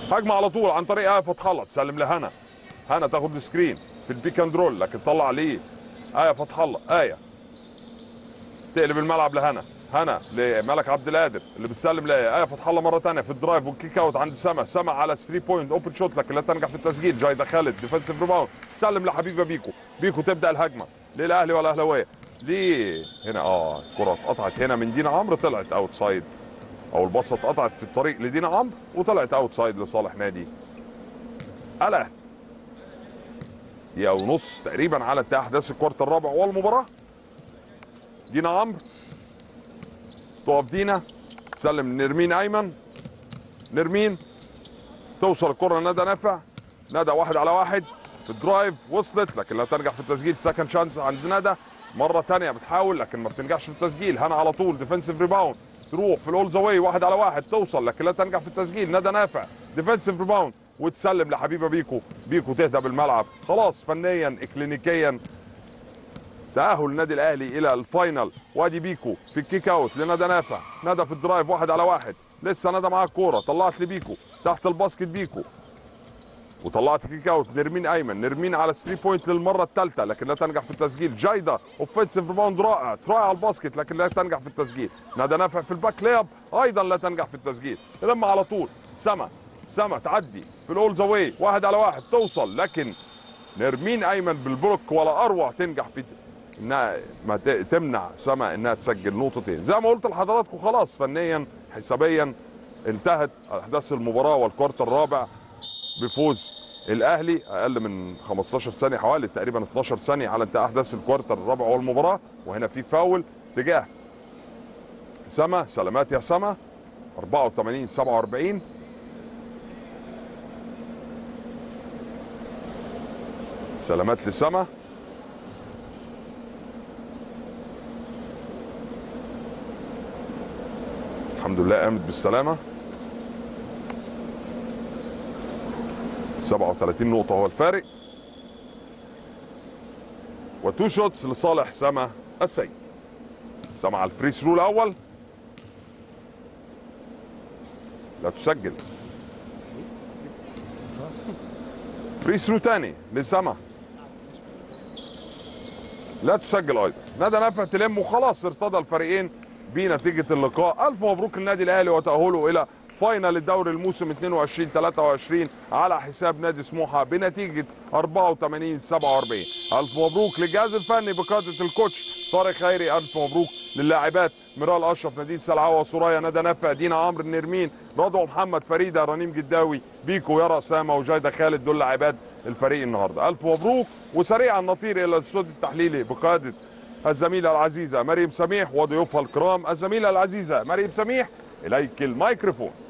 هجمه على طول عن طريق ايه فتح الله تسلم لهنا هنا تاخد سكرين في البيك اند رول لكن طلع ليه ايه فتح الله ايه تقلب الملعب لهنا هنا لملك عبد القادر اللي بتسلم لايه ايه فتح الله مره ثانيه في الدرايف والكيك اوت عند سما سما على 3 بوينت اوبن شوت لكن لا تنجح في التسجيل جايده خالد ديفensive ريباوند سلم لحبيبه بيكو بيكو تبدا الهجمه للاهلي والاهلاويه ليه هنا اه الكره اتقطعت هنا من دينا عمرو طلعت اوت سايد او الباصه اتقطعت في الطريق لدينا عمرو وطلعت اوت سايد لصالح نادي الاهلي دقيقه ونص تقريبا على انتهاء احداث الكوارت الرابع والمباراه دينا عمرو تقف دينا تسلم نرمين ايمن نرمين توصل الكره لندى نافع ندى واحد على واحد في الدرايف وصلت لكن لا تنجح في التسجيل سكند شانس عند ندى مره ثانيه بتحاول لكن ما بتنجحش في التسجيل هنا على طول ديفensive ريباوند تروح في الاول ذا واي واحد على واحد توصل لكن لا تنجح في التسجيل ندى نافع ديفensive ريباوند وتسلم لحبيبه بيكو بيكو تهدى بالملعب خلاص فنيا اكلينيكيا تأهل النادي الأهلي إلى الفاينل وادي بيكو في الكيك أوت لندى نافع ندى في الدرايف واحد على واحد لسه ندى معاها الكورة طلعت لبيكو تحت الباسكت بيكو وطلعت كيك اوت نرمين ايمن نرمين على 3 بوينت للمره الثالثه لكن لا تنجح في التسجيل جايده اوفنسيف ريباوند رائع تراي على الباسكت لكن لا تنجح في التسجيل ندى نافع في الباك لياب ايضا لا تنجح في التسجيل لما على طول سما سما تعدي في الاول ذا واي واحد على واحد توصل لكن نرمين ايمن بالبلوك ولا اروع تنجح في انها ما ت- تمنع سما انها تسجل نقطتين زي ما قلت لحضراتكم خلاص فنيا حسابيا انتهت احداث المباراه والكوارت الرابع بفوز الاهلي اقل من 15 ثانيه حوالي تقريبا 12 ثانيه على انتهاء احداث الكوارتر الرابع والمباراه وهنا في فاول تجاه سما سلامات يا سما 84 47 سلامات لسما الحمد لله قامت بالسلامه 37 نقطة هو الفارق وتو شوتس لصالح سما السيد سما على الفري ثرو الأول لا تسجل فري ثرو تاني لسما لا تسجل أيضا ندى نافع تلم وخلاص ارتضى الفريقين بنتيجة اللقاء ألف مبروك للنادي الأهلي وتأهله إلى فاينل الدوري الموسم 22 23 على حساب نادي سموحه بنتيجه 84 47 الف مبروك للجهاز الفني بقياده الكوتش طارق خيري الف مبروك للاعبات ميرال اشرف نادين سلعوه سوريا ندى نافع دينا عمرو نرمين رضوى محمد فريده رنيم جداوي بيكو يارا اسامه وجايده خالد دول لاعبات الفريق النهارده الف مبروك وسريعا نطير الى الاستوديو التحليلي بقياده الزميله العزيزه مريم سميح وضيوفها الكرام الزميله العزيزه مريم سميح اليك الميكروفون